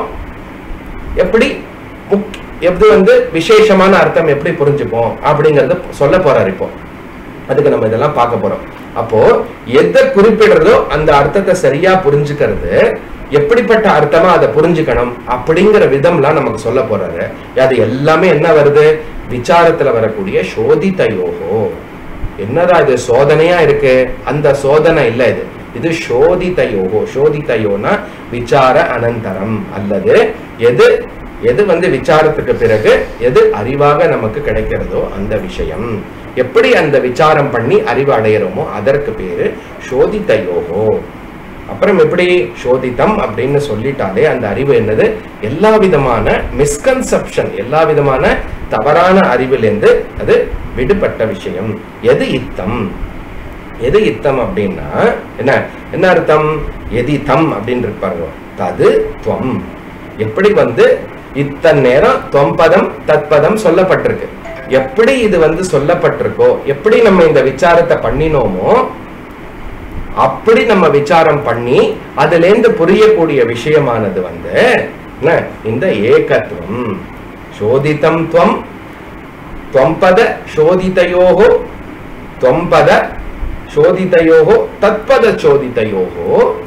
எப்படி முக்- எது வந்து விசேஷமான அர்த்தம் எப்படி புரிஞ்சுப்போம் அப்படிங்கறது சொல்ல போறாரு இப்போ அதுக்கு நம்ம இதெல்லாம் பார்க்க போறோம் அப்போ எதை குறிப்பிடுறதோ அந்த அர்த்தத்தை சரியா புரிஞ்சுக்கிறது எப்படிப்பட்ட அர்த்தமா அதை புரிஞ்சுக்கணும் அப்படிங்கிற விதம்லாம் நமக்கு சொல்ல போறாரு அது எல்லாமே என்ன வருது விசாரத்துல வரக்கூடிய சோதித யோகோ என்னடா இது சோதனையா இருக்கு அந்த சோதனை இல்ல இது இது சோதிதயோகோ சோதிதயோனா விசார அனந்தரம் அல்லது எது எது வந்து விசாரத்துக்கு பிறகு எது அறிவாக நமக்கு கிடைக்கிறதோ அந்த விஷயம் எப்படி அந்த விசாரம் பண்ணி அறிவு அடையிறோமோ அதற்கு பேரு சோதிதயோகோ அப்புறம் எப்படி சோதித்தம் அப்படின்னு சொல்லிட்டாலே அந்த அறிவு என்னது எல்லா விதமான மிஸ்கன்செப்ஷன் எல்லா விதமான தவறான அறிவிலிருந்து அது விடுபட்ட விஷயம் எது இத்தம் எது இத்தம் அப்படின்னா என்ன என்ன அர்த்தம் எதி தம் அப்படின்னு இருப்பாங்க தது துவம் எப்படி வந்து இத்தனை நேரம் தொம்பதம் தத்பதம் சொல்லப்பட்டிருக்கு எப்படி இது வந்து சொல்லப்பட்டிருக்கோ எப்படி நம்ம இந்த விசாரத்தை பண்ணினோமோ அப்படி நம்ம விசாரம் பண்ணி அதுல இருந்து புரியக்கூடிய விஷயமானது வந்து என்ன இந்த ஏகத்துவம் சோதித்தம் துவம் त्वम्पद शोधितयोः त्वम्पद शोधितयोः तत्पद चोदितयोः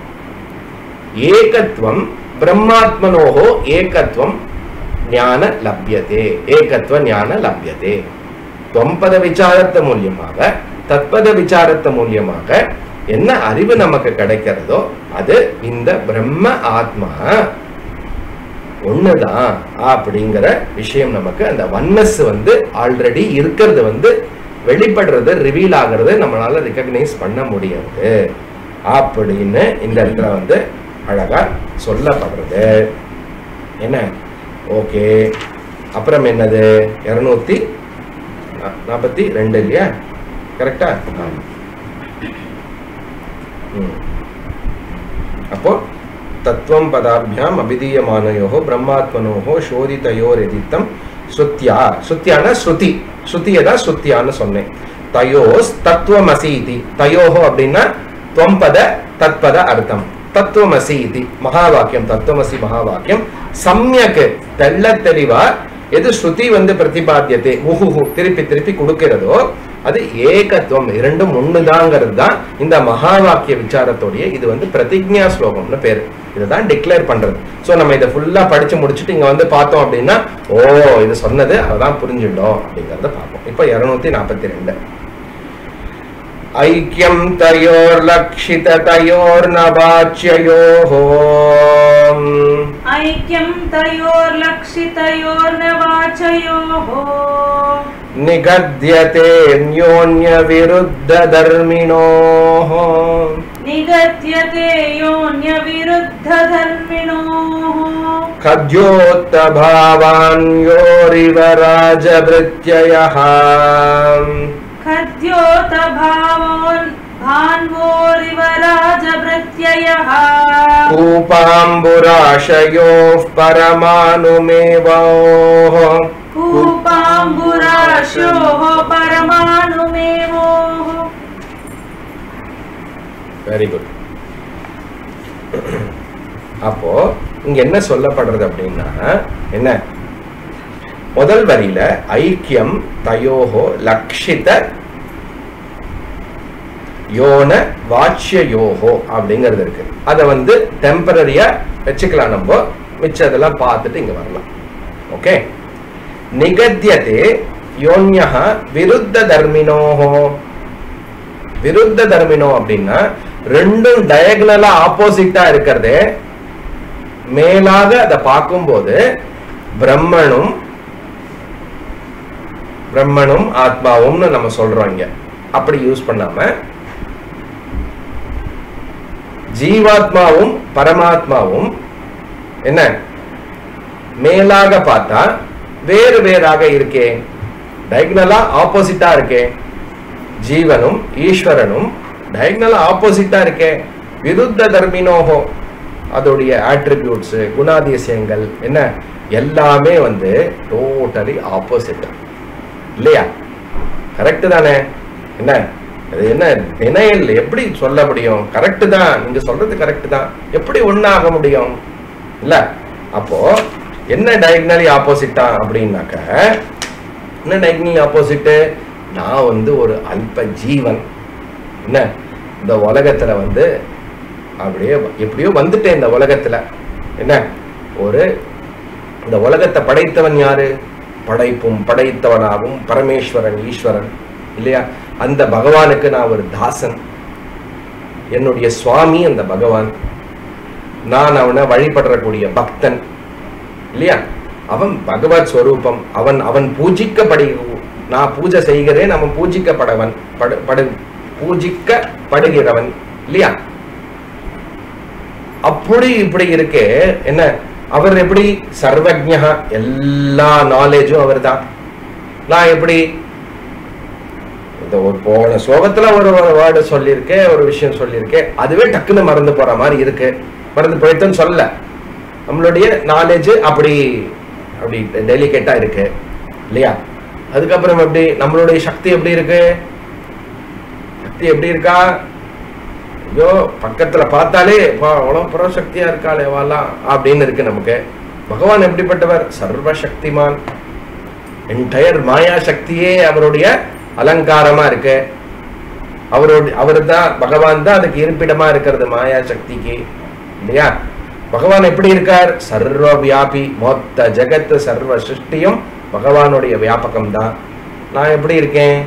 एकत्वं ब्रह्मात्मनोः एकत्वं ஞான லப்யதே ஏகத்துவ ஞான லப்யதே தொம்பத விசாரத்த மூலியமாக தத்பத விசாரத்த மூலியமாக என்ன அறிவு நமக்கு கிடைக்கிறதோ அது இந்த பிரம்ம ஆத்மா ஒண்ணுதான் அப்படிங்கிற விஷயம் நமக்கு அந்த ஒன்னஸ் வந்து ஆல்ரெடி இருக்கிறது வந்து வெளிப்படுறது ரிவீல் ஆகிறது நம்மளால ரெக்கக்னைஸ் பண்ண முடியாது அப்படின்னு இந்த இடத்துல வந்து அழகா சொல்லப்படுறது என்ன ஓகே அப்புறம் என்னது இருநூத்தி நாற்பத்தி ரெண்டு இல்லையா கரெக்டா அப்போ தத்துவம் பதாபியாம் அபிதீயமானயோகோ பிரம்மாத்மனோகோ சோதிதயோரெதித்தம் ஸ்ருத்தியா ஸ்ருத்தியான ஸ்ருதி ஸ்ருதியை தான் ஸ்ருத்தியான்னு சொன்னேன் தயோஸ் தத்துவமசி இது தயோஹோ அப்படின்னா துவம்பத தத்பத அர்த்தம் தத்துவமசி இது மகா வாக்கியம் தத்துவமசி மகா வாக்கியம் சமயக்கு தெள்ள தெளிவா எது ஸ்ருதி வந்து பிரதிபாத்தியத்தை முகுஹு திருப்பி திருப்பி கொடுக்கிறதோ அது ஏகத்துவம் இரண்டும் ஒண்ணுதாங்கிறது தான் இந்த மகா வாக்கிய விசாரத்தோடைய இது வந்து பிரதிஜ்ஞா ஸ்லோகம்னு பேரு இதுதான் டிக்ளேர் பண்றது சோ நம்ம இதை ஃபுல்லா படிச்சு முடிச்சுட்டு இங்க வந்து பார்த்தோம் அப்படின்னா ஓ இது சொன்னது அதான் புரிஞ்சுட்டோம் அப்படிங்கறத பார்ப்போம் இப்போ இருநூத்தி நாற்பத்தி ரெண்டு ஐக்கியம் தயோர்லக்ஷித தயோர்னவாச்சியோः ऐक्यं तयोर्लक्षितयोर्न वाचयोः निगद्यते न्योन्यविरुद्धधर्मिणोः निगद्यते योऽन्यविरुद्धधर्मिणोः खद्योत्तभावान्योरिव राजभृत्ययः खद्योत भावोन् भान्वोरिव राजभृत्ययः कूपाम्बुराशयोः परमाणुमेवोः कूपाम्बुराशोः परमाणुमेवोः வெரி குட் அப்போ இங்க என்ன சொல்லப்படுறது அப்படின்னா என்ன முதல் வரியில ஐக்கியம் தயோஹோ லக்ஷித யோன வாட்சிய யோகோ அப்படிங்கிறது இருக்கு அதை வந்து டெம்பரரியா வச்சுக்கலாம் நம்ம மிச்சதெல்லாம் பார்த்துட்டு இங்க வரலாம் ஓகே நிகத்தியதே யோன்யா விருத்த தர்மினோஹோ விருத்த தர்மினோ அப்படின்னா ரெண்டும் டயகனலா ஆப்போசிட்டா இருக்கிறது மேலாக அதை பார்க்கும்போது பிரம்மனும் பிரம்மனும் ஆத்மாவும்னு நம்ம சொல்றோம் இங்க அப்படி யூஸ் பண்ணாம ஜீவாத்மாவும் பரமாத்மாவும் என்ன மேலாக பார்த்தா வேறு வேறாக இருக்கே டயக்னலா ஆப்போசிட்டா இருக்கே ஜீவனும் ஈஸ்வரனும் டயக்னலா ஆப்போசிட்டா இருக்கே விருத்த தர்மினோகோ அதோடைய ஆட்ரிபியூட்ஸ் குணாதிசயங்கள் என்ன எல்லாமே வந்து டோட்டலி ஆப்போசிட் இல்லையா கரெக்ட் தானே என்ன அது என்ன நினைல் எப்படி சொல்ல முடியும் கரெக்ட் தான் நீங்க சொல்றது கரெக்ட் தான் எப்படி ஒண்ணாக முடியும் இல்ல அப்போ என்ன டயக்னலி ஆப்போசிட்டா அப்படின்னாக்க என்ன டயக்னலி ஆப்போசிட்டு நான் வந்து ஒரு அல்ப ஜீவன் என்ன இந்த உலகத்துல வந்து அப்படியே எப்படியோ வந்துட்டேன் இந்த உலகத்துல என்ன ஒரு இந்த உலகத்தை படைத்தவன் யாரு படைப்பும் படைத்தவனாகவும் பரமேஸ்வரன் ஈஸ்வரன் இல்லையா அந்த பகவானுக்கு நான் ஒரு தாசன் என்னுடைய சுவாமி அந்த பகவான் நான் அவனை வழிபடக்கூடிய பக்தன் இல்லையா அவன் பகவத் ஸ்வரூபம் அவன் அவன் பூஜிக்கப்படி நான் பூஜை செய்கிறேன் அவன் பூஜிக்கப்படவன் படு படு பூஜிக்கப்படுகிறவன் இல்லையா அப்படி இப்படி இருக்கே என்ன அவர் எப்படி சர்வஜா எல்லா நாலேஜும் அவர் தான் நான் எப்படி இந்த ஒரு போன ஸ்லோகத்துல ஒரு வேர்டு சொல்லியிருக்கேன் ஒரு விஷயம் சொல்லியிருக்கேன் அதுவே டக்குன்னு மறந்து போற மாதிரி இருக்கு மறந்து போயிட்டுன்னு சொல்லல நம்மளுடைய நாலேஜ் அப்படி அப்படி டெலிகேட்டா இருக்கு இல்லையா அதுக்கப்புறம் எப்படி நம்மளுடைய சக்தி எப்படி இருக்கு சக்தி எப்படி இருக்கா ஐயோ பக்கத்துல பார்த்தாலே வா அவ்வளவு பரசக்தியா இருக்காளே வாலாம் அப்படின்னு இருக்கு நமக்கு பகவான் எப்படிப்பட்டவர் சர்வசக்திமான் என்டையர் மாயா சக்தியே அவருடைய அலங்காரமா இருக்கு அவருடைய அவர் தான் பகவான் தான் அதுக்கு இருப்பிடமா இருக்கிறது மாயா சக்திக்கு இல்லையா பகவான் எப்படி இருக்கார் சர்வ வியாபி மொத்த ஜெகத்து சர்வ சிருஷ்டியும் பகவானுடைய வியாபகம் தான் நான் எப்படி இருக்கேன்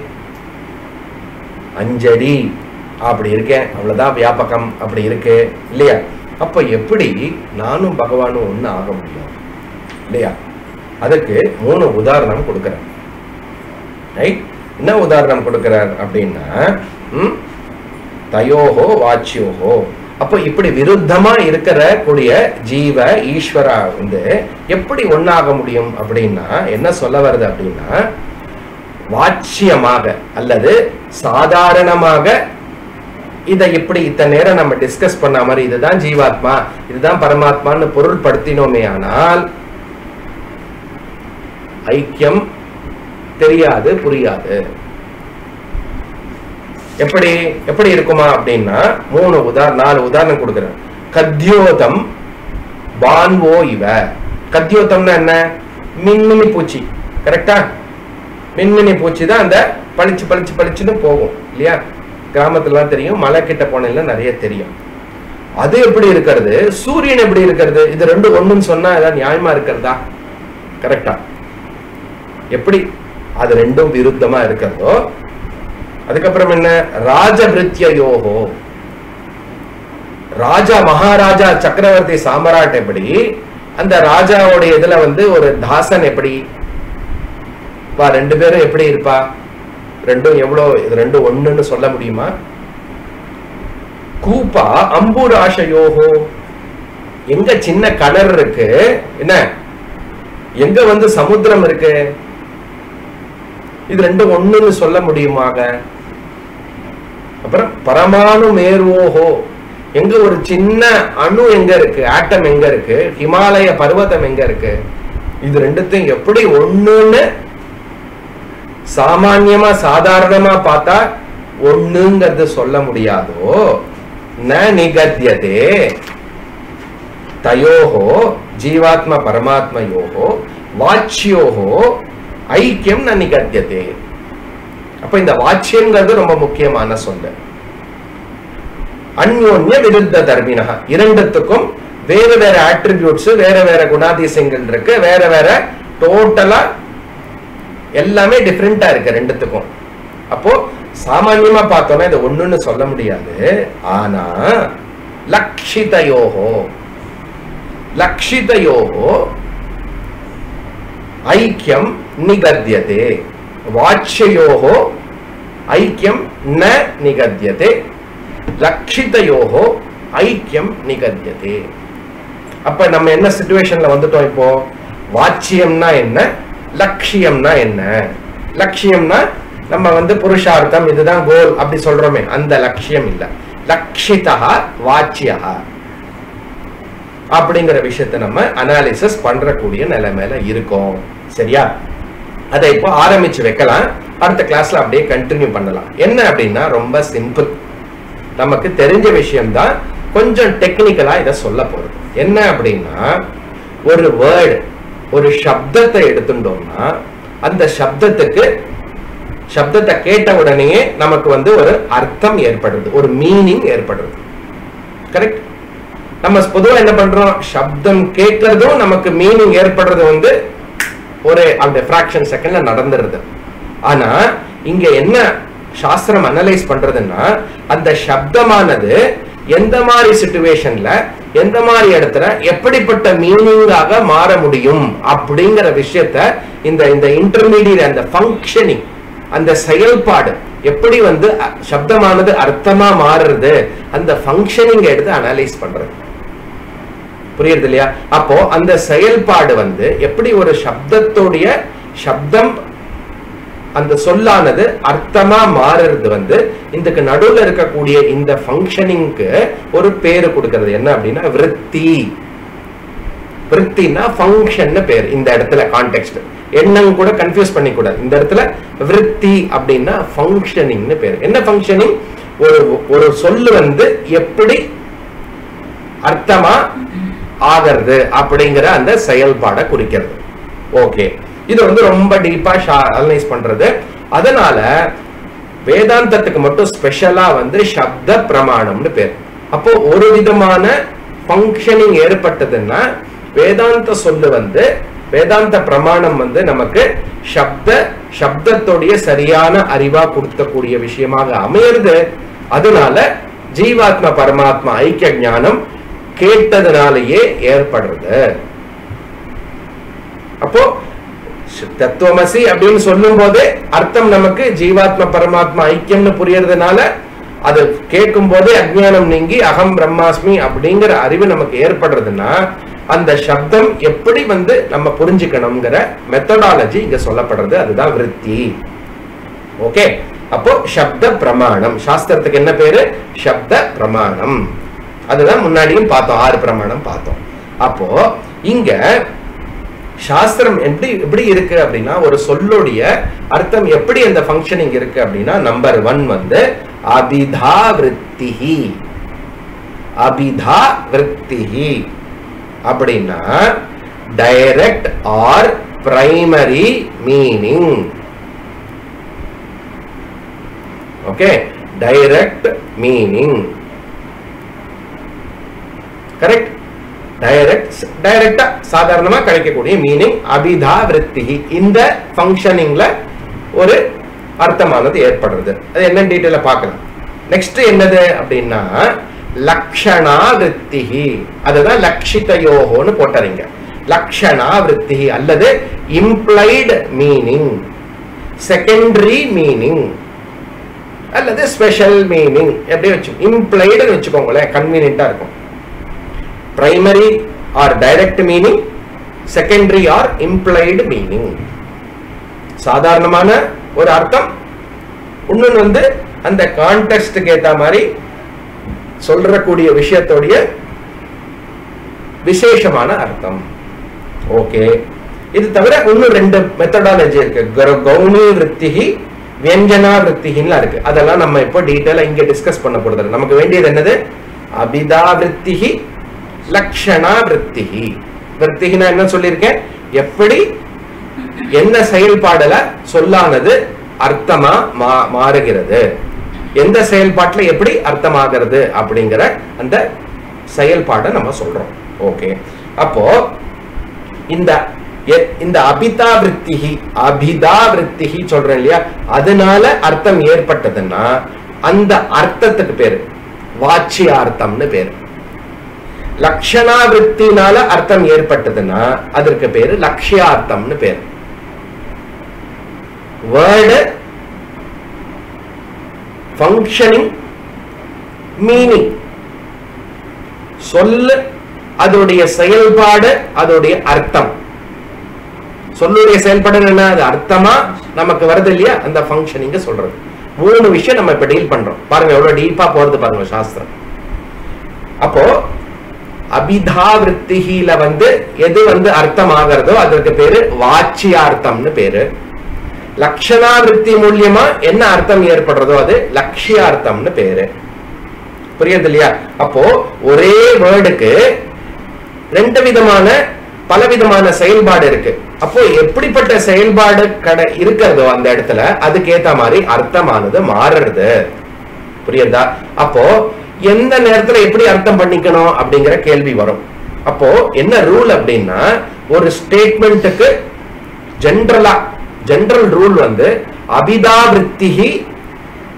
அஞ்சடி அப்படி இருக்கேன் அவ்வளவுதான் வியாபகம் அப்படி இருக்கு இல்லையா அப்ப எப்படி நானும் பகவானும் ஒண்ணு ஆக முடியும் இல்லையா அதுக்கு மூணு உதாரணம் கொடுக்கிறேன் ரைட் என்ன உதாரணம் கொடுக்கிறார் அப்படின்னா ம், தயோஹோ வாச்சியோஹோ அப்போ இப்படி விருத்தமா இருக்கிற கூடிய ஜீவ ஈஸ்வரா வந்து எப்படி ஒண்ணாக முடியும் அப்படின்னா என்ன சொல்ல வருது அப்படின்னா வாச்சியமாக அல்லது சாதாரணமாக இதை இப்படி இத்தனை நேரம் நம்ம டிஸ்கஸ் பண்ண மாதிரி இதுதான் ஜீவாத்மா இதுதான் பரமாத்மான்னு பொருள்படுத்தினோமே ஆனால் ஐக்கியம் தெரியாது புரியாது எப்படி எப்படி இருக்குமா அப்படின்னா மூணு உதாரணம் நாலு உதாரணம் கொடுக்குறேன் கத்யோதம் பான்வோ இவ கத்யோதம்னா என்ன மின்மினி பூச்சி கரெக்டா மின்மினி பூச்சி தான் அந்த பளிச்சு பளிச்சு பளிச்சுன்னு போகும் இல்லையா கிராமத்துலலாம் தெரியும் மலை கிட்ட போனதுல நிறைய தெரியும் அது எப்படி இருக்கிறது சூரியன் எப்படி இருக்கிறது இது ரெண்டு ஒண்ணுன்னு சொன்னா ஏதாவது நியாயமா இருக்கிறதா கரெக்டா எப்படி அது ரெண்டும் விருத்தமா இருக்கிறதோ அதுக்கப்புறம் என்ன ராஜபிருத்திய யோகோ ராஜா மகாராஜா சக்கரவர்த்தி சாம்ராட் எப்படி அந்த ராஜாவுடைய இதுல வந்து ஒரு தாசன் எப்படி பா ரெண்டு பேரும் எப்படி இருப்பா ரெண்டும் எவ்வளவு இது ரெண்டும் ஒண்ணுன்னு சொல்ல முடியுமா கூப்பா அம்புராஷயோகோ எங்க சின்ன கிணறு இருக்கு என்ன எங்க வந்து சமுத்திரம் இருக்கு இது ரெண்டும் ஒண்ணுன்னு சொல்ல முடியுமாக அப்புறம் பரமாணு மேர்வோஹோ எங்க ஒரு சின்ன அணு எங்க இருக்கு ஆட்டம் எங்க இருக்கு ஹிமாலய பர்வதம் எங்க இருக்கு இது ரெண்டுத்தையும் எப்படி ஒண்ணுன்னு சாமான்யமா சாதாரணமா பார்த்தா ஒண்ணுங்கிறது சொல்ல முடியாதோ ந நிகத்தியதே தயோஹோ ஜீவாத்ம பரமாத்மயோகோ வாச்சியோகோ ஐக்கியம் ந நிகத்தியதே அப்ப இந்த வாச்சியம்ங்கிறது ரொம்ப முக்கியமான சொல்லு அந்யோன்ய விருத்த தர்மினா இரண்டுத்துக்கும் வேற வேற ஆட்ரிபியூட்ஸ் வேற வேற குணாதிசயங்கள் இருக்கு வேற வேற டோட்டலா எல்லாமே டிஃப்ரெண்டா இருக்கு ரெண்டுத்துக்கும் அப்போ சாமான்யமா பார்த்தோம்னா இது ஒண்ணுன்னு சொல்ல முடியாது ஆனா லக்ஷிதயோகோ லக்ஷிதயோகோ ஐக்கியம் நிகத்தியதே வாட்சயோகோ ஐக்கியம் ந நிகத்தியதே லக்ஷிதயோகோ ஐக்கியம் நிகத்தியதே அப்ப நம்ம என்ன சுச்சுவேஷன்ல வந்துட்டோம் இப்போ வாச்சியம்னா என்ன லட்சியம்னா என்ன லட்சியம்னா நம்ம வந்து புருஷார்த்தம் இதுதான் கோல் அப்படி சொல்றோமே அந்த லட்சியம் இல்ல லக்ஷிதா வாச்சியா அப்படிங்கிற விஷயத்தை நம்ம அனாலிசிஸ் பண்றக்கூடிய நிலைமையில இருக்கோம் சரியா அதை இப்போ ஆரம்பிச்சு வைக்கலாம் அடுத்த கிளாஸ்ல அப்படியே கண்டினியூ பண்ணலாம் என்ன அப்படின்னா ரொம்ப சிம்பிள் நமக்கு தெரிஞ்ச விஷயம்தான் கொஞ்சம் டெக்னிக்கலா இதை சொல்ல போறது என்ன அப்படின்னா ஒரு வேர்டு ஒரு சப்தத்தை எடுத்துட்டோம்னா அந்த சப்தத்துக்கு சப்தத்தை கேட்ட உடனேயே நமக்கு வந்து ஒரு அர்த்தம் ஏற்படுறது ஒரு மீனிங் ஏற்படுறது கரெக்ட் நம்ம பொதுவா என்ன பண்றோம் சப்தம் கேட்கறதும் நமக்கு மீனிங் ஏற்படுறது வந்து ஒரு அந்த ஃபிராக்ஷன் செகண்ட்ல நடந்துருது ஆனா இங்க என்ன சாஸ்திரம் அனலைஸ் பண்றதுன்னா அந்த சப்தமானது எந்த மாதிரி சுச்சுவேஷன்ல எந்த மாதிரி இடத்துல எப்படிப்பட்ட மீனிங்காக மாற முடியும் அப்படிங்கிற விஷயத்த இந்த இந்த இன்டர்மீடியட் அந்த ஃபங்க்ஷனிங் அந்த செயல்பாடு எப்படி வந்து அ- சப்தமானது அர்த்தமா மாறுறது அந்த ஃபங்க்ஷனிங் எடுத்து அனலைஸ் பண்றது புரியுது இல்லையா அப்போ அந்த செயல்பாடு வந்து எப்படி ஒரு சப்தத்துடைய சப்தம் அந்த சொல்லானது அர்த்தமா மாறுறது வந்து இதுக்கு நடுவுல இருக்கக்கூடிய இந்த ஃபங்க்ஷனிங்க்கு ஒரு பேரு கொடுக்கிறது என்ன அப்படின்னா விருத்தி விருத்தினா ஃபங்க்ஷன் பேர் இந்த இடத்துல கான்டெக்ட் எண்ணம் கூட கன்ஃபியூஸ் பண்ணி கூடாது இந்த இடத்துல விருத்தி அப்படின்னா ஃபங்க்ஷனிங்னு பேர் என்ன ஃபங்க்ஷனிங் ஒரு ஒரு சொல்லு வந்து எப்படி அர்த்தமா ஆகிறது அப்படிங்கிற அந்த செயல்பாடை குறிக்கிறது ஓகே இது வந்து ரொம்ப டீப்பா அனலைஸ் பண்றது அதனால வேதாந்தத்துக்கு மட்டும் ஸ்பெஷலா வந்து சப்த பிரமாணம்னு பேர் அப்போ ஒரு விதமான ஃபங்க்ஷனிங் ஏற்பட்டதுன்னா வேதாந்த சொல்லு வந்து வேதாந்த பிரமாணம் வந்து நமக்கு சப்த சப்தத்துடைய சரியான அறிவா கொடுக்கக்கூடிய விஷயமாக அமையிறது அதனால ஜீவாத்ம பரமாத்மா ஐக்கிய ஞானம் கேட்டதுனாலேயே ஏற்படுறது அப்போ ஷ்- தத்துவமசி அப்படின்னு சொல்லும் போதே அர்த்தம் நமக்கு ஜீவாத்ம பரமாத்மா ஐக்கியம்னு புரியறதுனால அது கேட்கும் போதே அஜ்ஞானம் நீங்கி அகம் பிரம்மாஸ்மி அப்படிங்கிற அறிவு நமக்கு ஏற்படுறதுன்னா அந்த சப்தம் எப்படி வந்து நம்ம புரிஞ்சுக்கணுங்கிற மெத்தடாலஜி இங்க சொல்லப்படுறது அதுதான் விருத்தி ஓகே அப்போ சப்த பிரமாணம் சாஸ்திரத்துக்கு என்ன பேரு சப்த பிரமாணம் அதுதான் முன்னாடியும் பார்த்தோம் ஆறு பிரமாணம் பார்த்தோம் அப்போ இங்க சாஸ்திரம் எப்படி எப்படி இருக்கு அப்படின்னா ஒரு சொல்லுடைய அர்த்தம் எப்படி அந்த ஃபங்க்ஷனிங் இருக்கு அப்படின்னா நம்பர் ஒன் வந்து அபிதா விருத்திஹி அபிதா விருத்திஹி அப்படின்னா direct or primary meaning okay direct meaning correct direct டைரக்டா சாதாரணமா கிடைக்கக்கூடிய மீனிங் அபிதா விருத்தி இந்த ஃபங்க்ஷனிங்ல ஒரு அர்த்தமானது ஏற்படுறது அது என்ன டீட்டெயில பார்க்கலாம் நெக்ஸ்ட் என்னது அப்படின்னா லக்ஷணா விருத்திஹி அதுதான் லக்ஷிதயோகோன்னு போட்டுறீங்க லக்ஷணா விருத்திஹி அல்லது இம்ப்ளைடு மீனிங் செகண்டரி மீனிங் அல்லது ஸ்பெஷல் மீனிங் எப்படி வச்சு இம்ப்ளைடுன்னு வச்சுக்கோங்களேன் கன்வீனியண்டா இருக்கும் primary or direct meaning secondary or implied meaning சாதாரணமான ஒரு அர்த்தம் இன்னொன்று வந்து அந்த கான்டெக்ட்டுக்கு ஏத்த மாதிரி சொல்றக்கூடிய விஷயத்தோடைய விசேஷமான அர்த்தம் ஓகே இது தவிர இன்னும் ரெண்டு மெத்தடாலஜி இருக்கு கௌ- கௌணி விருத்திகி வியஞ்சனா விருத்திகின்லாம் இருக்கு அதெல்லாம் நம்ம இப்போ டீட்டெயிலா இங்க டிஸ்கஸ் பண்ண போறது நமக்கு வேண்டியது என்னது அபிதா விருத்திகி லக்ஷணா விருத்திகி விருத்திகினா என்ன சொல்லியிருக்கேன் எப்படி என்ன செயல்பாடுல சொல்லானது அர்த்தமா மா- மாறுகிறது எந்த செயல்பாட்டுல எப்படி அர்த்தமாகிறது அப்படிங்கிற அந்த செயல்பாடை நம்ம சொல்றோம் ஓகே அப்போ இந்த எ- இந்த அபிதா விருத்திகி அபிதா விருத்திகி சொல்றேன் இல்லையா அதனால அர்த்தம் ஏற்பட்டதுன்னா அந்த அர்த்தத்துக்கு பேரு வாச்சியார்த்தம்னு பேரு லக்ஷணா விருத்தினால அர்த்தம் ஏற்பட்டதுன்னா அதற்கு பேரு லட்சியார்த்தம்னு பேரு வேர்டு ஃபங்க்ஷனிங் மீனிங் சொல்லு அதோடைய செயல்பாடு அதோடைய அர்த்தம் சொல்லுடைய செயல்பாடு என்ன அது அர்த்தமா நமக்கு வருது இல்லையா அந்த ஃபங்க்ஷனிங்க சொல்றது மூணு விஷயம் நம்ம இப்ப டீல் பண்றோம் பாருங்க எவ்வளவு டீப்பா போறது பாருங்க சாஸ்திரம் அப்போ அபிதா விருத்திகில வந்து எது வந்து அர்த்தம் ஆகிறதோ அதற்கு பேரு வாச்சியார்த்தம்னு பேரு லக்ஷணா விருத்தி மூலியமா என்ன அர்த்தம் ஏற்படுறதோ அது லட்சியார்த்தம்னு பேரு புரியுது இல்லையா அப்போ ஒரே வேர்டுக்கு ரெண்டு விதமான பல விதமான செயல்பாடு இருக்கு அப்போ எப்படிப்பட்ட செயல்பாடு கடை இருக்கிறதோ அந்த இடத்துல அதுக்கு ஏத்த மாதிரி அர்த்தமானது மாறுறது புரியுதா அப்போ எந்த நேரத்துல எப்படி அர்த்தம் பண்ணிக்கணும் அப்படிங்கிற கேள்வி வரும் அப்போ என்ன ரூல் அப்படின்னா ஒரு ஸ்டேட்மெண்ட்டுக்கு ஜென்ரலா ஜெனரல் ரூல் வந்து அபிதா விருத்திகி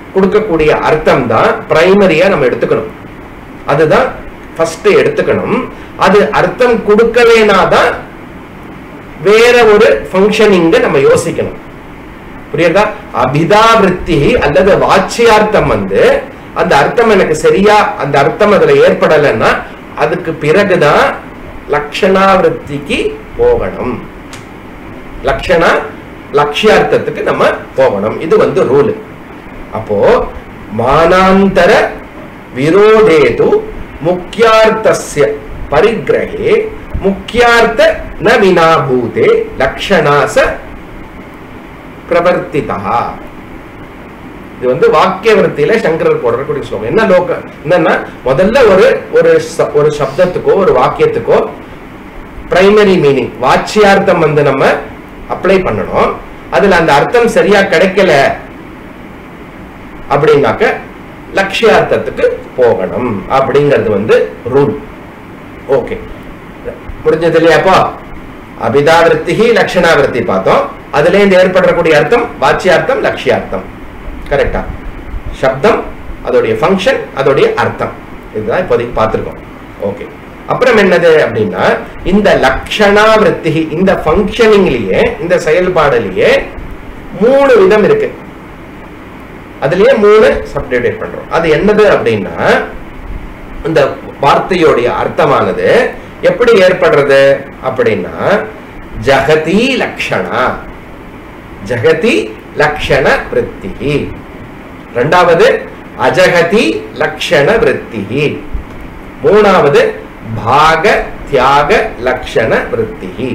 கொடுக்கக்கூடிய அர்த்தம் தான் பிரைமரியா நம்ம எடுத்துக்கணும் அதுதான் ஃபர்ஸ்ட் எடுத்துக்கணும் அது அர்த்தம் கொடுக்கலேனாதான் வேற ஒரு ஃபங்க்ஷனிங்க நம்ம யோசிக்கணும் புரியுதா அபிதாவிருத்தி அல்லது வாச்சியார்த்தம் வந்து அந்த அர்த்தம் எனக்கு சரியா அந்த அர்த்தம் அதுல ஏற்படலைன்னா அதுக்கு பிறகுதான் லக்ஷணாவிருத்திக்கு போகணும் லக்ஷணா லட்சியார்த்தத்துக்கு நம்ம போகணும் இது வந்து ரூல் அப்போ மானாந்தர விரோதேது முக்கியார்த்தஸ்ய பரிகிரகே முக்கியார்த்த ந வினாபூதே லக்ஷணாச பிரவர்த்திதா இது வந்து வாக்கிய விருத்தியில சங்கரர் போடக்கூடிய ஸ்லோகம் என்ன லோகம் என்னன்னா முதல்ல ஒரு ஒரு ச- ஒரு சப்தத்துக்கோ ஒரு வாக்கியத்துக்கோ பிரைமரி மீனிங் வாச்சியார்த்தம் வந்து நம்ம அப்ளை பண்ணணும் அதுல அந்த அர்த்தம் சரியா கிடைக்கல அப்படின்னாக்க லட்சியார்த்தத்துக்கு போகணும் அப்படிங்கிறது வந்து ரூல் ஓகே புரிஞ்சது இல்லையாப்பா அபிதாவிருத்தி லட்சணாவிருத்தி பார்த்தோம் அதுல இருந்து ஏற்படக்கூடிய அர்த்தம் வாச்சியார்த்தம் லட்சியார்த்தம் கரெக்டா சப்தம் அதோடைய ஃபங்க்ஷன் அதோடைய அர்த்தம் இதுதான் இப்போதைக்கு பார்த்திருக்கோம் ஓகே அப்புறம் என்னது அப்படின்னா இந்த லக்ஷணாவிருத்தி இந்த ஃபங்க்ஷனிங்லயே இந்த செயல்பாடுலயே மூணு விதம் இருக்கு அதுலயே மூணு சப்டிவேட் பண்றோம் அது என்னது அப்படின்னா இந்த வார்த்தையோடைய அர்த்தமானது எப்படி ஏற்படுறது அப்படின்னா ஜகதி லக்ஷணா ஜகதி லக்ஷண விருத்தி ரெண்டாவது அஜகதி லக்ஷண விருத்தி மூணாவது பாக தியாக லக்ஷண விருத்தி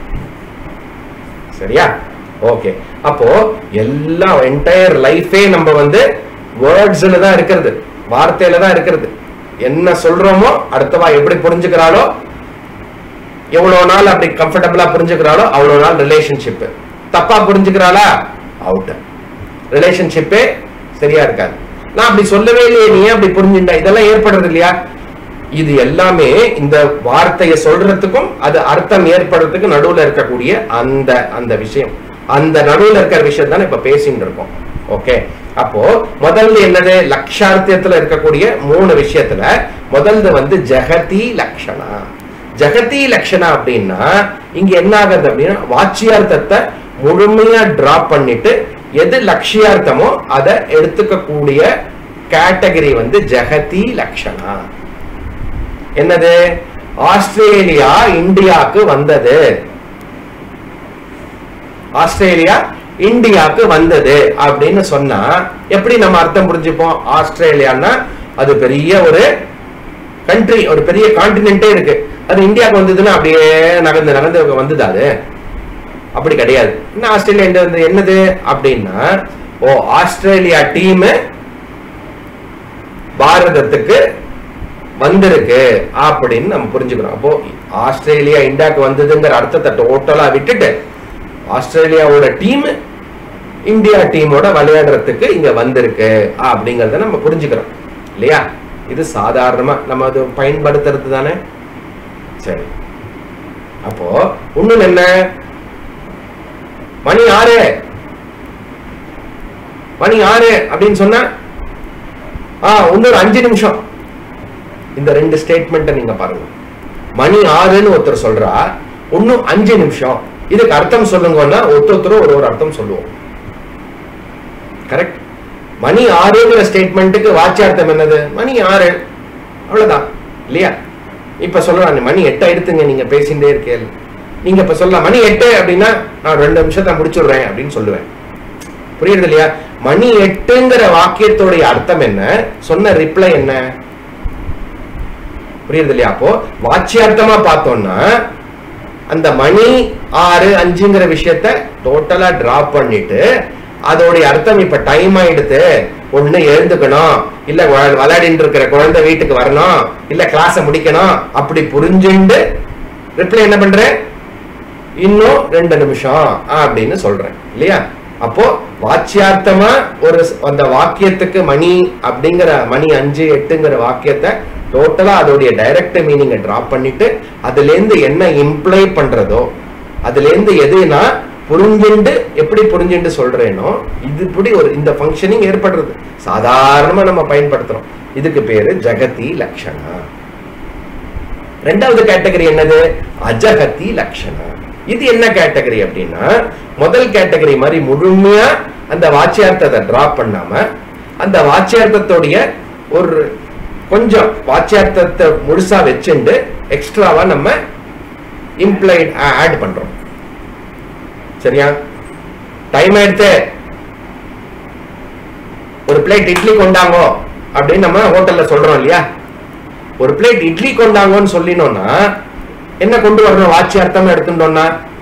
சரியா ஓகே அப்போ எல்லாம் என்டையர் லைஃபே நம்ம வந்து வேர்ட்ஸ்ல தான் இருக்கிறது வார்த்தையில தான் இருக்கிறது என்ன சொல்றோமோ அடுத்தவா எப்படி புரிஞ்சுக்கிறாளோ எவ்வளவு நாள் அப்படி கம்ஃபர்டபுளா புரிஞ்சுக்கிறாளோ அவ்வளவு நாள் ரிலேஷன்ஷிப் தப்பா புரிஞ்சுக்கிறாளா அவுட் ரிலேஷன்ஷிப்பே சரியா இருக்காது நான் அப்படி சொல்லவே இல்லையே நீ ஏன் அப்படி புரிஞ்சுட்டா இதெல்லாம் ஏற்படுறது இல்லையா இது எல்லாமே இந்த வார்த்தையை சொல்றதுக்கும் அது அர்த்தம் ஏற்படுறதுக்கு நடுவுல இருக்கக்கூடிய அந்த அந்த விஷயம் அந்த நடுவுல இருக்கிற விஷயம் தானே இப்ப பேசிட்டு இருக்கோம் ஓகே அப்போ முதல்ல என்னது லட்சார்த்தத்துல இருக்கக்கூடிய மூணு விஷயத்துல முதல்ல வந்து ஜெகதி லக்ஷணா ஜெகதி லக்ஷணா அப்படின்னா இங்க என்ன ஆகுது அப்படின்னா வாச்சியார்த்தத்தை முழுமையா டிராப் பண்ணிட்டு எது லட்சியார்த்தமோ அதை எடுத்துக்கக்கூடிய கேட்டகரி வந்து ஜெகதி லக்ஷணா என்னது ஆஸ்திரேலியா இந்தியாவுக்கு வந்தது ஆஸ்திரேலியா இந்தியாவுக்கு வந்தது அப்படின்னு சொன்னா எப்படி நம்ம அர்த்தம் புரிஞ்சுப்போம் ஆஸ்திரேலியான்னா அது பெரிய ஒரு கண்ட்ரி ஒரு பெரிய கான்டினென்ட்டே இருக்கு அது இந்தியாவுக்கு வந்ததுன்னா அப்படியே நகர்ந்து நகர்ந்து வந்தது அது அப்படி கிடையாது என்ன ஆஸ்திரேலியா இந்த இந்த என்னது அப்படின்னா ஓ ஆஸ்திரேலியா டீம் பாரதத்துக்கு வந்திருக்கு அப்படின்னு நம்ம புரிஞ்சுக்கிறோம் அப்போ ஆஸ்திரேலியா இந்தியாவுக்கு வந்ததுங்கிற அர்த்தத்தை டோட்டலா விட்டுட்டு ஆஸ்திரேலியாவோட டீம் இந்தியா டீமோட விளையாடுறதுக்கு இங்க வந்திருக்கு அப்படிங்கறத நம்ம புரிஞ்சுக்கிறோம் இல்லையா இது சாதாரணமா நம்ம அது பயன்படுத்துறது தானே சரி அப்போ இன்னும் என்ன மணி ஆறு மணி ஆறு அப்படின்னு சொன்னா ஆ இன்னொரு அஞ்சு நிமிஷம் இந்த ரெண்டு ஸ்டேட்மெண்ட்டை நீங்க பாருங்க மணி ஆறுன்னு ஒருத்தர் சொல்றா இன்னும் அஞ்சு நிமிஷம் இதுக்கு அர்த்தம் சொல்லுங்கன்னா ஒருத்தரும் ஒரு ஒரு அர்த்தம் சொல்லுவோம் கரெக்ட் மணி ஆறுங்கிற ஸ்டேட்மெண்ட்டுக்கு வாட்சியார்த்தம் என்னது மணி ஆறு அவ்வளவுதான் இல்லையா இப்ப சொல்றாங்க மணி எட்டை எடுத்துங்க நீங்க பேசிட்டே இருக்கேன் நீங்க இப்ப சொல்லலாம் மணி எட்டு அப்படின்னா நான் ரெண்டு நிமிஷத்தை முடிச்சுடுறேன் அப்படின்னு சொல்லுவேன் புரியுது இல்லையா மணி எட்டுங்கிற வாக்கியத்தோடைய அர்த்தம் என்ன சொன்ன ரிப்ளை என்ன புரியுது இல்லையா அப்போ வாட்சியார்த்தமா பார்த்தோம்னா அந்த மணி ஆறு அஞ்சுங்கிற விஷயத்த டோட்டலா டிராப் பண்ணிட்டு அதோடைய அர்த்தம் இப்ப டைம் ஆயிடுது ஒண்ணு எழுந்துக்கணும் இல்ல வ- விளையாடிட்டு இருக்கிற குழந்தை வீட்டுக்கு வரணும் இல்ல கிளாஸ முடிக்கணும் அப்படி புரிஞ்சுண்டு ரிப்ளை என்ன பண்றேன் இன்னும் ரெண்டு நிமிஷம் அப்படின்னு சொல்றேன் இல்லையா அப்போ வாச்சியார்த்தமா ஒரு ஸ்- அந்த வாக்கியத்துக்கு மணி அப்படிங்கிற மணி அஞ்சு எட்டுங்கிற வாக்கியத்தை டோட்டலா அதோடைய டைரக்ட் மீனிங்கை டிராப் பண்ணிட்டு அதுல இருந்து என்ன இம்ப்ளை பண்றதோ அதுல இருந்து எதுனா புரிஞ்சுண்டு எப்படி புரிஞ்சுண்டு சொல்றேனோ இது இப்படி ஒரு இந்த ஃபங்க்ஷனிங் ஏற்படுறது சாதாரணமா நம்ம பயன்படுத்துறோம் இதுக்கு பேரு ஜகதி லக்ஷணா ரெண்டாவது கேட்டகரி என்னது அஜகதி லக்ஷணா இது என்ன கேட்டகரி அப்படின்னா முதல் கேட்டகரி மாதிரி முழுமையா அந்த வாச்சியார்த்தத்தை டிராப் பண்ணாம அந்த வாச்சியார்த்தத்துடைய ஒரு கொஞ்சம் வாச்சியார்த்தத்தை முழுசா வச்சுண்டு எக்ஸ்ட்ராவா நம்ம இம்ப்ளைட் ஆட் பண்றோம் சரியா டைம் எடுத்து ஒரு பிளேட் இட்லி கொண்டாங்கோ அப்படின்னு நம்ம ஹோட்டல்ல சொல்றோம் இல்லையா ஒரு பிளேட் இட்லி கொண்டாங்கன்னு சொல்லினோம்னா என்ன கொண்டு வரணும் வாட்சியார்த்தம் எடுத்துட்டோம்னா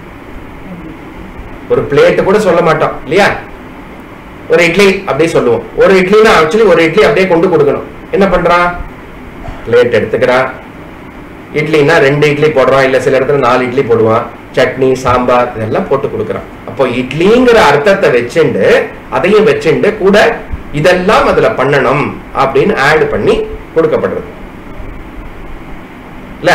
ஒரு பிளேட் கூட சொல்ல மாட்டோம் இல்லையா ஒரு இட்லி அப்படியே சொல்லுவோம் ஒரு இட்லினா ஆக்சுவலி ஒரு இட்லி அப்படியே கொண்டு கொடுக்கணும் என்ன பண்றான் பிளேட் எடுத்துக்கிறான் இட்லினா ரெண்டு இட்லி போடுறான் இல்ல சில இடத்துல நாலு இட்லி போடுவான் சட்னி சாம்பார் இதெல்லாம் போட்டு கொடுக்குறான் அப்போ இட்லிங்கிற அர்த்தத்தை வச்சுண்டு அதையும் வச்சுண்டு கூட இதெல்லாம் அதுல பண்ணணும் அப்படின்னு ஆட் பண்ணி கொடுக்கப்படுறது இல்ல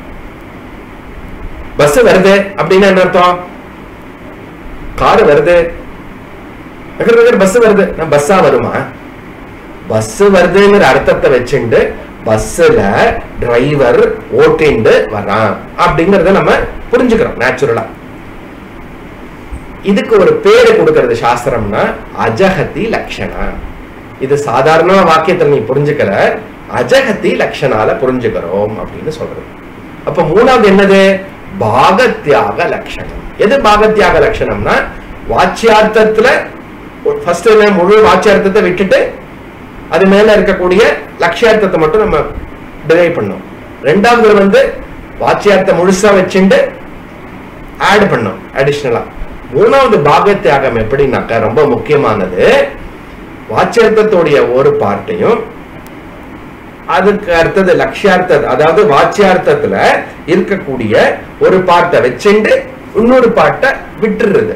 பஸ் வருது அப்படின்னு என்ன அர்த்தம் கார் வருது பஸ் வருது நான் பஸ்ஸா வருமா பஸ் வருதுங்கிற அர்த்தத்தை வச்சுண்டு பஸ்ல டிரைவர் ஓட்டிண்டு வரான் அப்படிங்கறத நம்ம புரிஞ்சுக்கிறோம் நேச்சுரலா இதுக்கு ஒரு பேரு கொடுக்கறது சாஸ்திரம்னா அஜகதி லக்ஷணா இது சாதாரண வாக்கியத்துல நீ புரிஞ்சுக்கல அஜகதி லக்ஷனால புரிஞ்சுக்கிறோம் அப்படின்னு சொல்றது அப்ப மூணாவது என்னது பாகத்தியாக லட்சணம் எது பாகத்தியாக லட்சணம்னா வாச்சியார்த்தத்துல ஃபர்ஸ்ட் என்ன முழு வாச்சியார்த்தத்தை விட்டுட்டு அது மேல இருக்கக்கூடிய லட்சியார்த்தத்தை மட்டும் நம்ம டிரைவ் பண்ணோம் ரெண்டாவது வந்து வாச்சியார்த்தம் முழுசா வச்சுட்டு ஆட் பண்ணோம் அடிஷ்னலா மூணாவது பாகத்தியாகம் எப்படின்னாக்கா ரொம்ப முக்கியமானது வாச்சியார்த்தத்துடைய ஒரு பார்ட்டையும் அதுக்கு அடுத்தது லட்சியார்த்த அதாவது வாச்சியார்த்தத்துல இருக்கக்கூடிய ஒரு பார்ட்டை வச்சுண்டு இன்னொரு பார்ட்டை விட்டுறது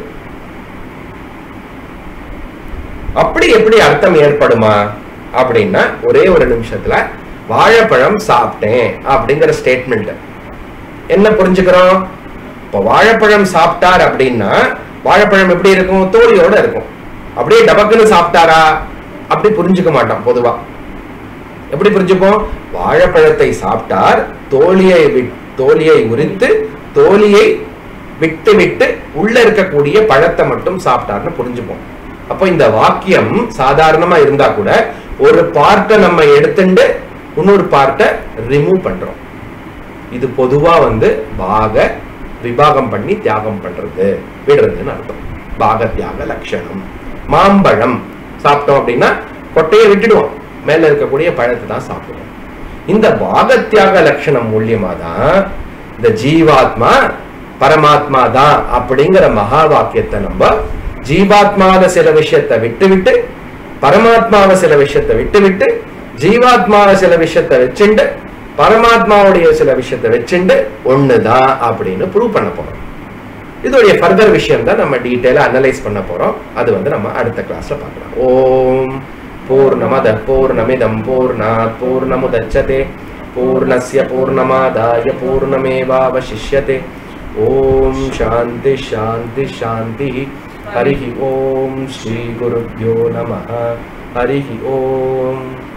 அப்படி எப்படி அர்த்தம் ஏற்படுமா அப்படின்னா ஒரே ஒரு நிமிஷத்துல வாழைப்பழம் சாப்பிட்டேன் அப்படிங்கிற ஸ்டேட்மெண்ட் என்ன புரிஞ்சுக்கிறோம் இப்போ வாழைப்பழம் சாப்பிட்டார் அப்படின்னா வாழைப்பழம் எப்படி இருக்கும் தோலியோட இருக்கும் அப்படியே டபக்குன்னு சாப்பிட்டாரா அப்படி புரிஞ்சுக்க மாட்டோம் பொதுவா எப்படி புரிஞ்சுப்போம் வாழைப்பழத்தை சாப்பிட்டார் தோலியை விட்- தோலியை உரித்து தோலியை விட்டு விட்டு உள்ள இருக்கக்கூடிய பழத்தை மட்டும் சாப்பிட்டார்னு புரிஞ்சுப்போம் அப்போ இந்த வாக்கியம் சாதாரணமா இருந்தா கூட ஒரு பார்ட்டை நம்ம எடுத்துட்டு இன்னொரு பார்ட்டை ரிமூவ் பண்றோம் இது பொதுவா வந்து பாக விபாகம் பண்ணி தியாகம் பண்றது விடுறதுன்னு அர்த்தம் பாக தியாக லட்சணம் மாம்பழம் சாப்பிட்டோம் அப்படின்னா கொட்டையை விட்டுடுவோம் மேல இருக்கக்கூடிய பழத்தை தான் சாப்பிடுவோம் இந்த பாகத்தியாக லட்சணம் மூலியமா தான் இந்த ஜீவாத்மா பரமாத்மா தான் அப்படிங்கிற மகா வாக்கியத்தை நம்ம ஜீவாத்மால சில விஷயத்தை விட்டு விட்டு பரமாத்மாவை சில விஷயத்தை விட்டு விட்டு ஜீவாத்மால சில விஷயத்தை வச்சுண்டு பரமாத்மாவுடைய சில விஷயத்தை வச்சுண்டு ஒண்ணுதான் அப்படின்னு ப்ரூவ் பண்ண போறோம் இதோடைய ஃபர்தர் விஷயம் தான் நம்ம டீட்டெயிலா அனலைஸ் பண்ண போறோம் அது வந்து நம்ம அடுத்த கிளாஸ்ல பார்க்கலாம் ஓம் பூர்ணமத பூர்ணமிதம் பூர்ணாத் பூர்ணமுதச்சதே பூர்ணஸ்ய பூர்ணமாதாய பூர்ணமேவாவசிஷ்யதே ஓம் சாந்தி சாந்தி சாந்தி ஹரிஹி ஓம் ஸ்ரீ குருப்யோ நம ஹரிஹி ஓம்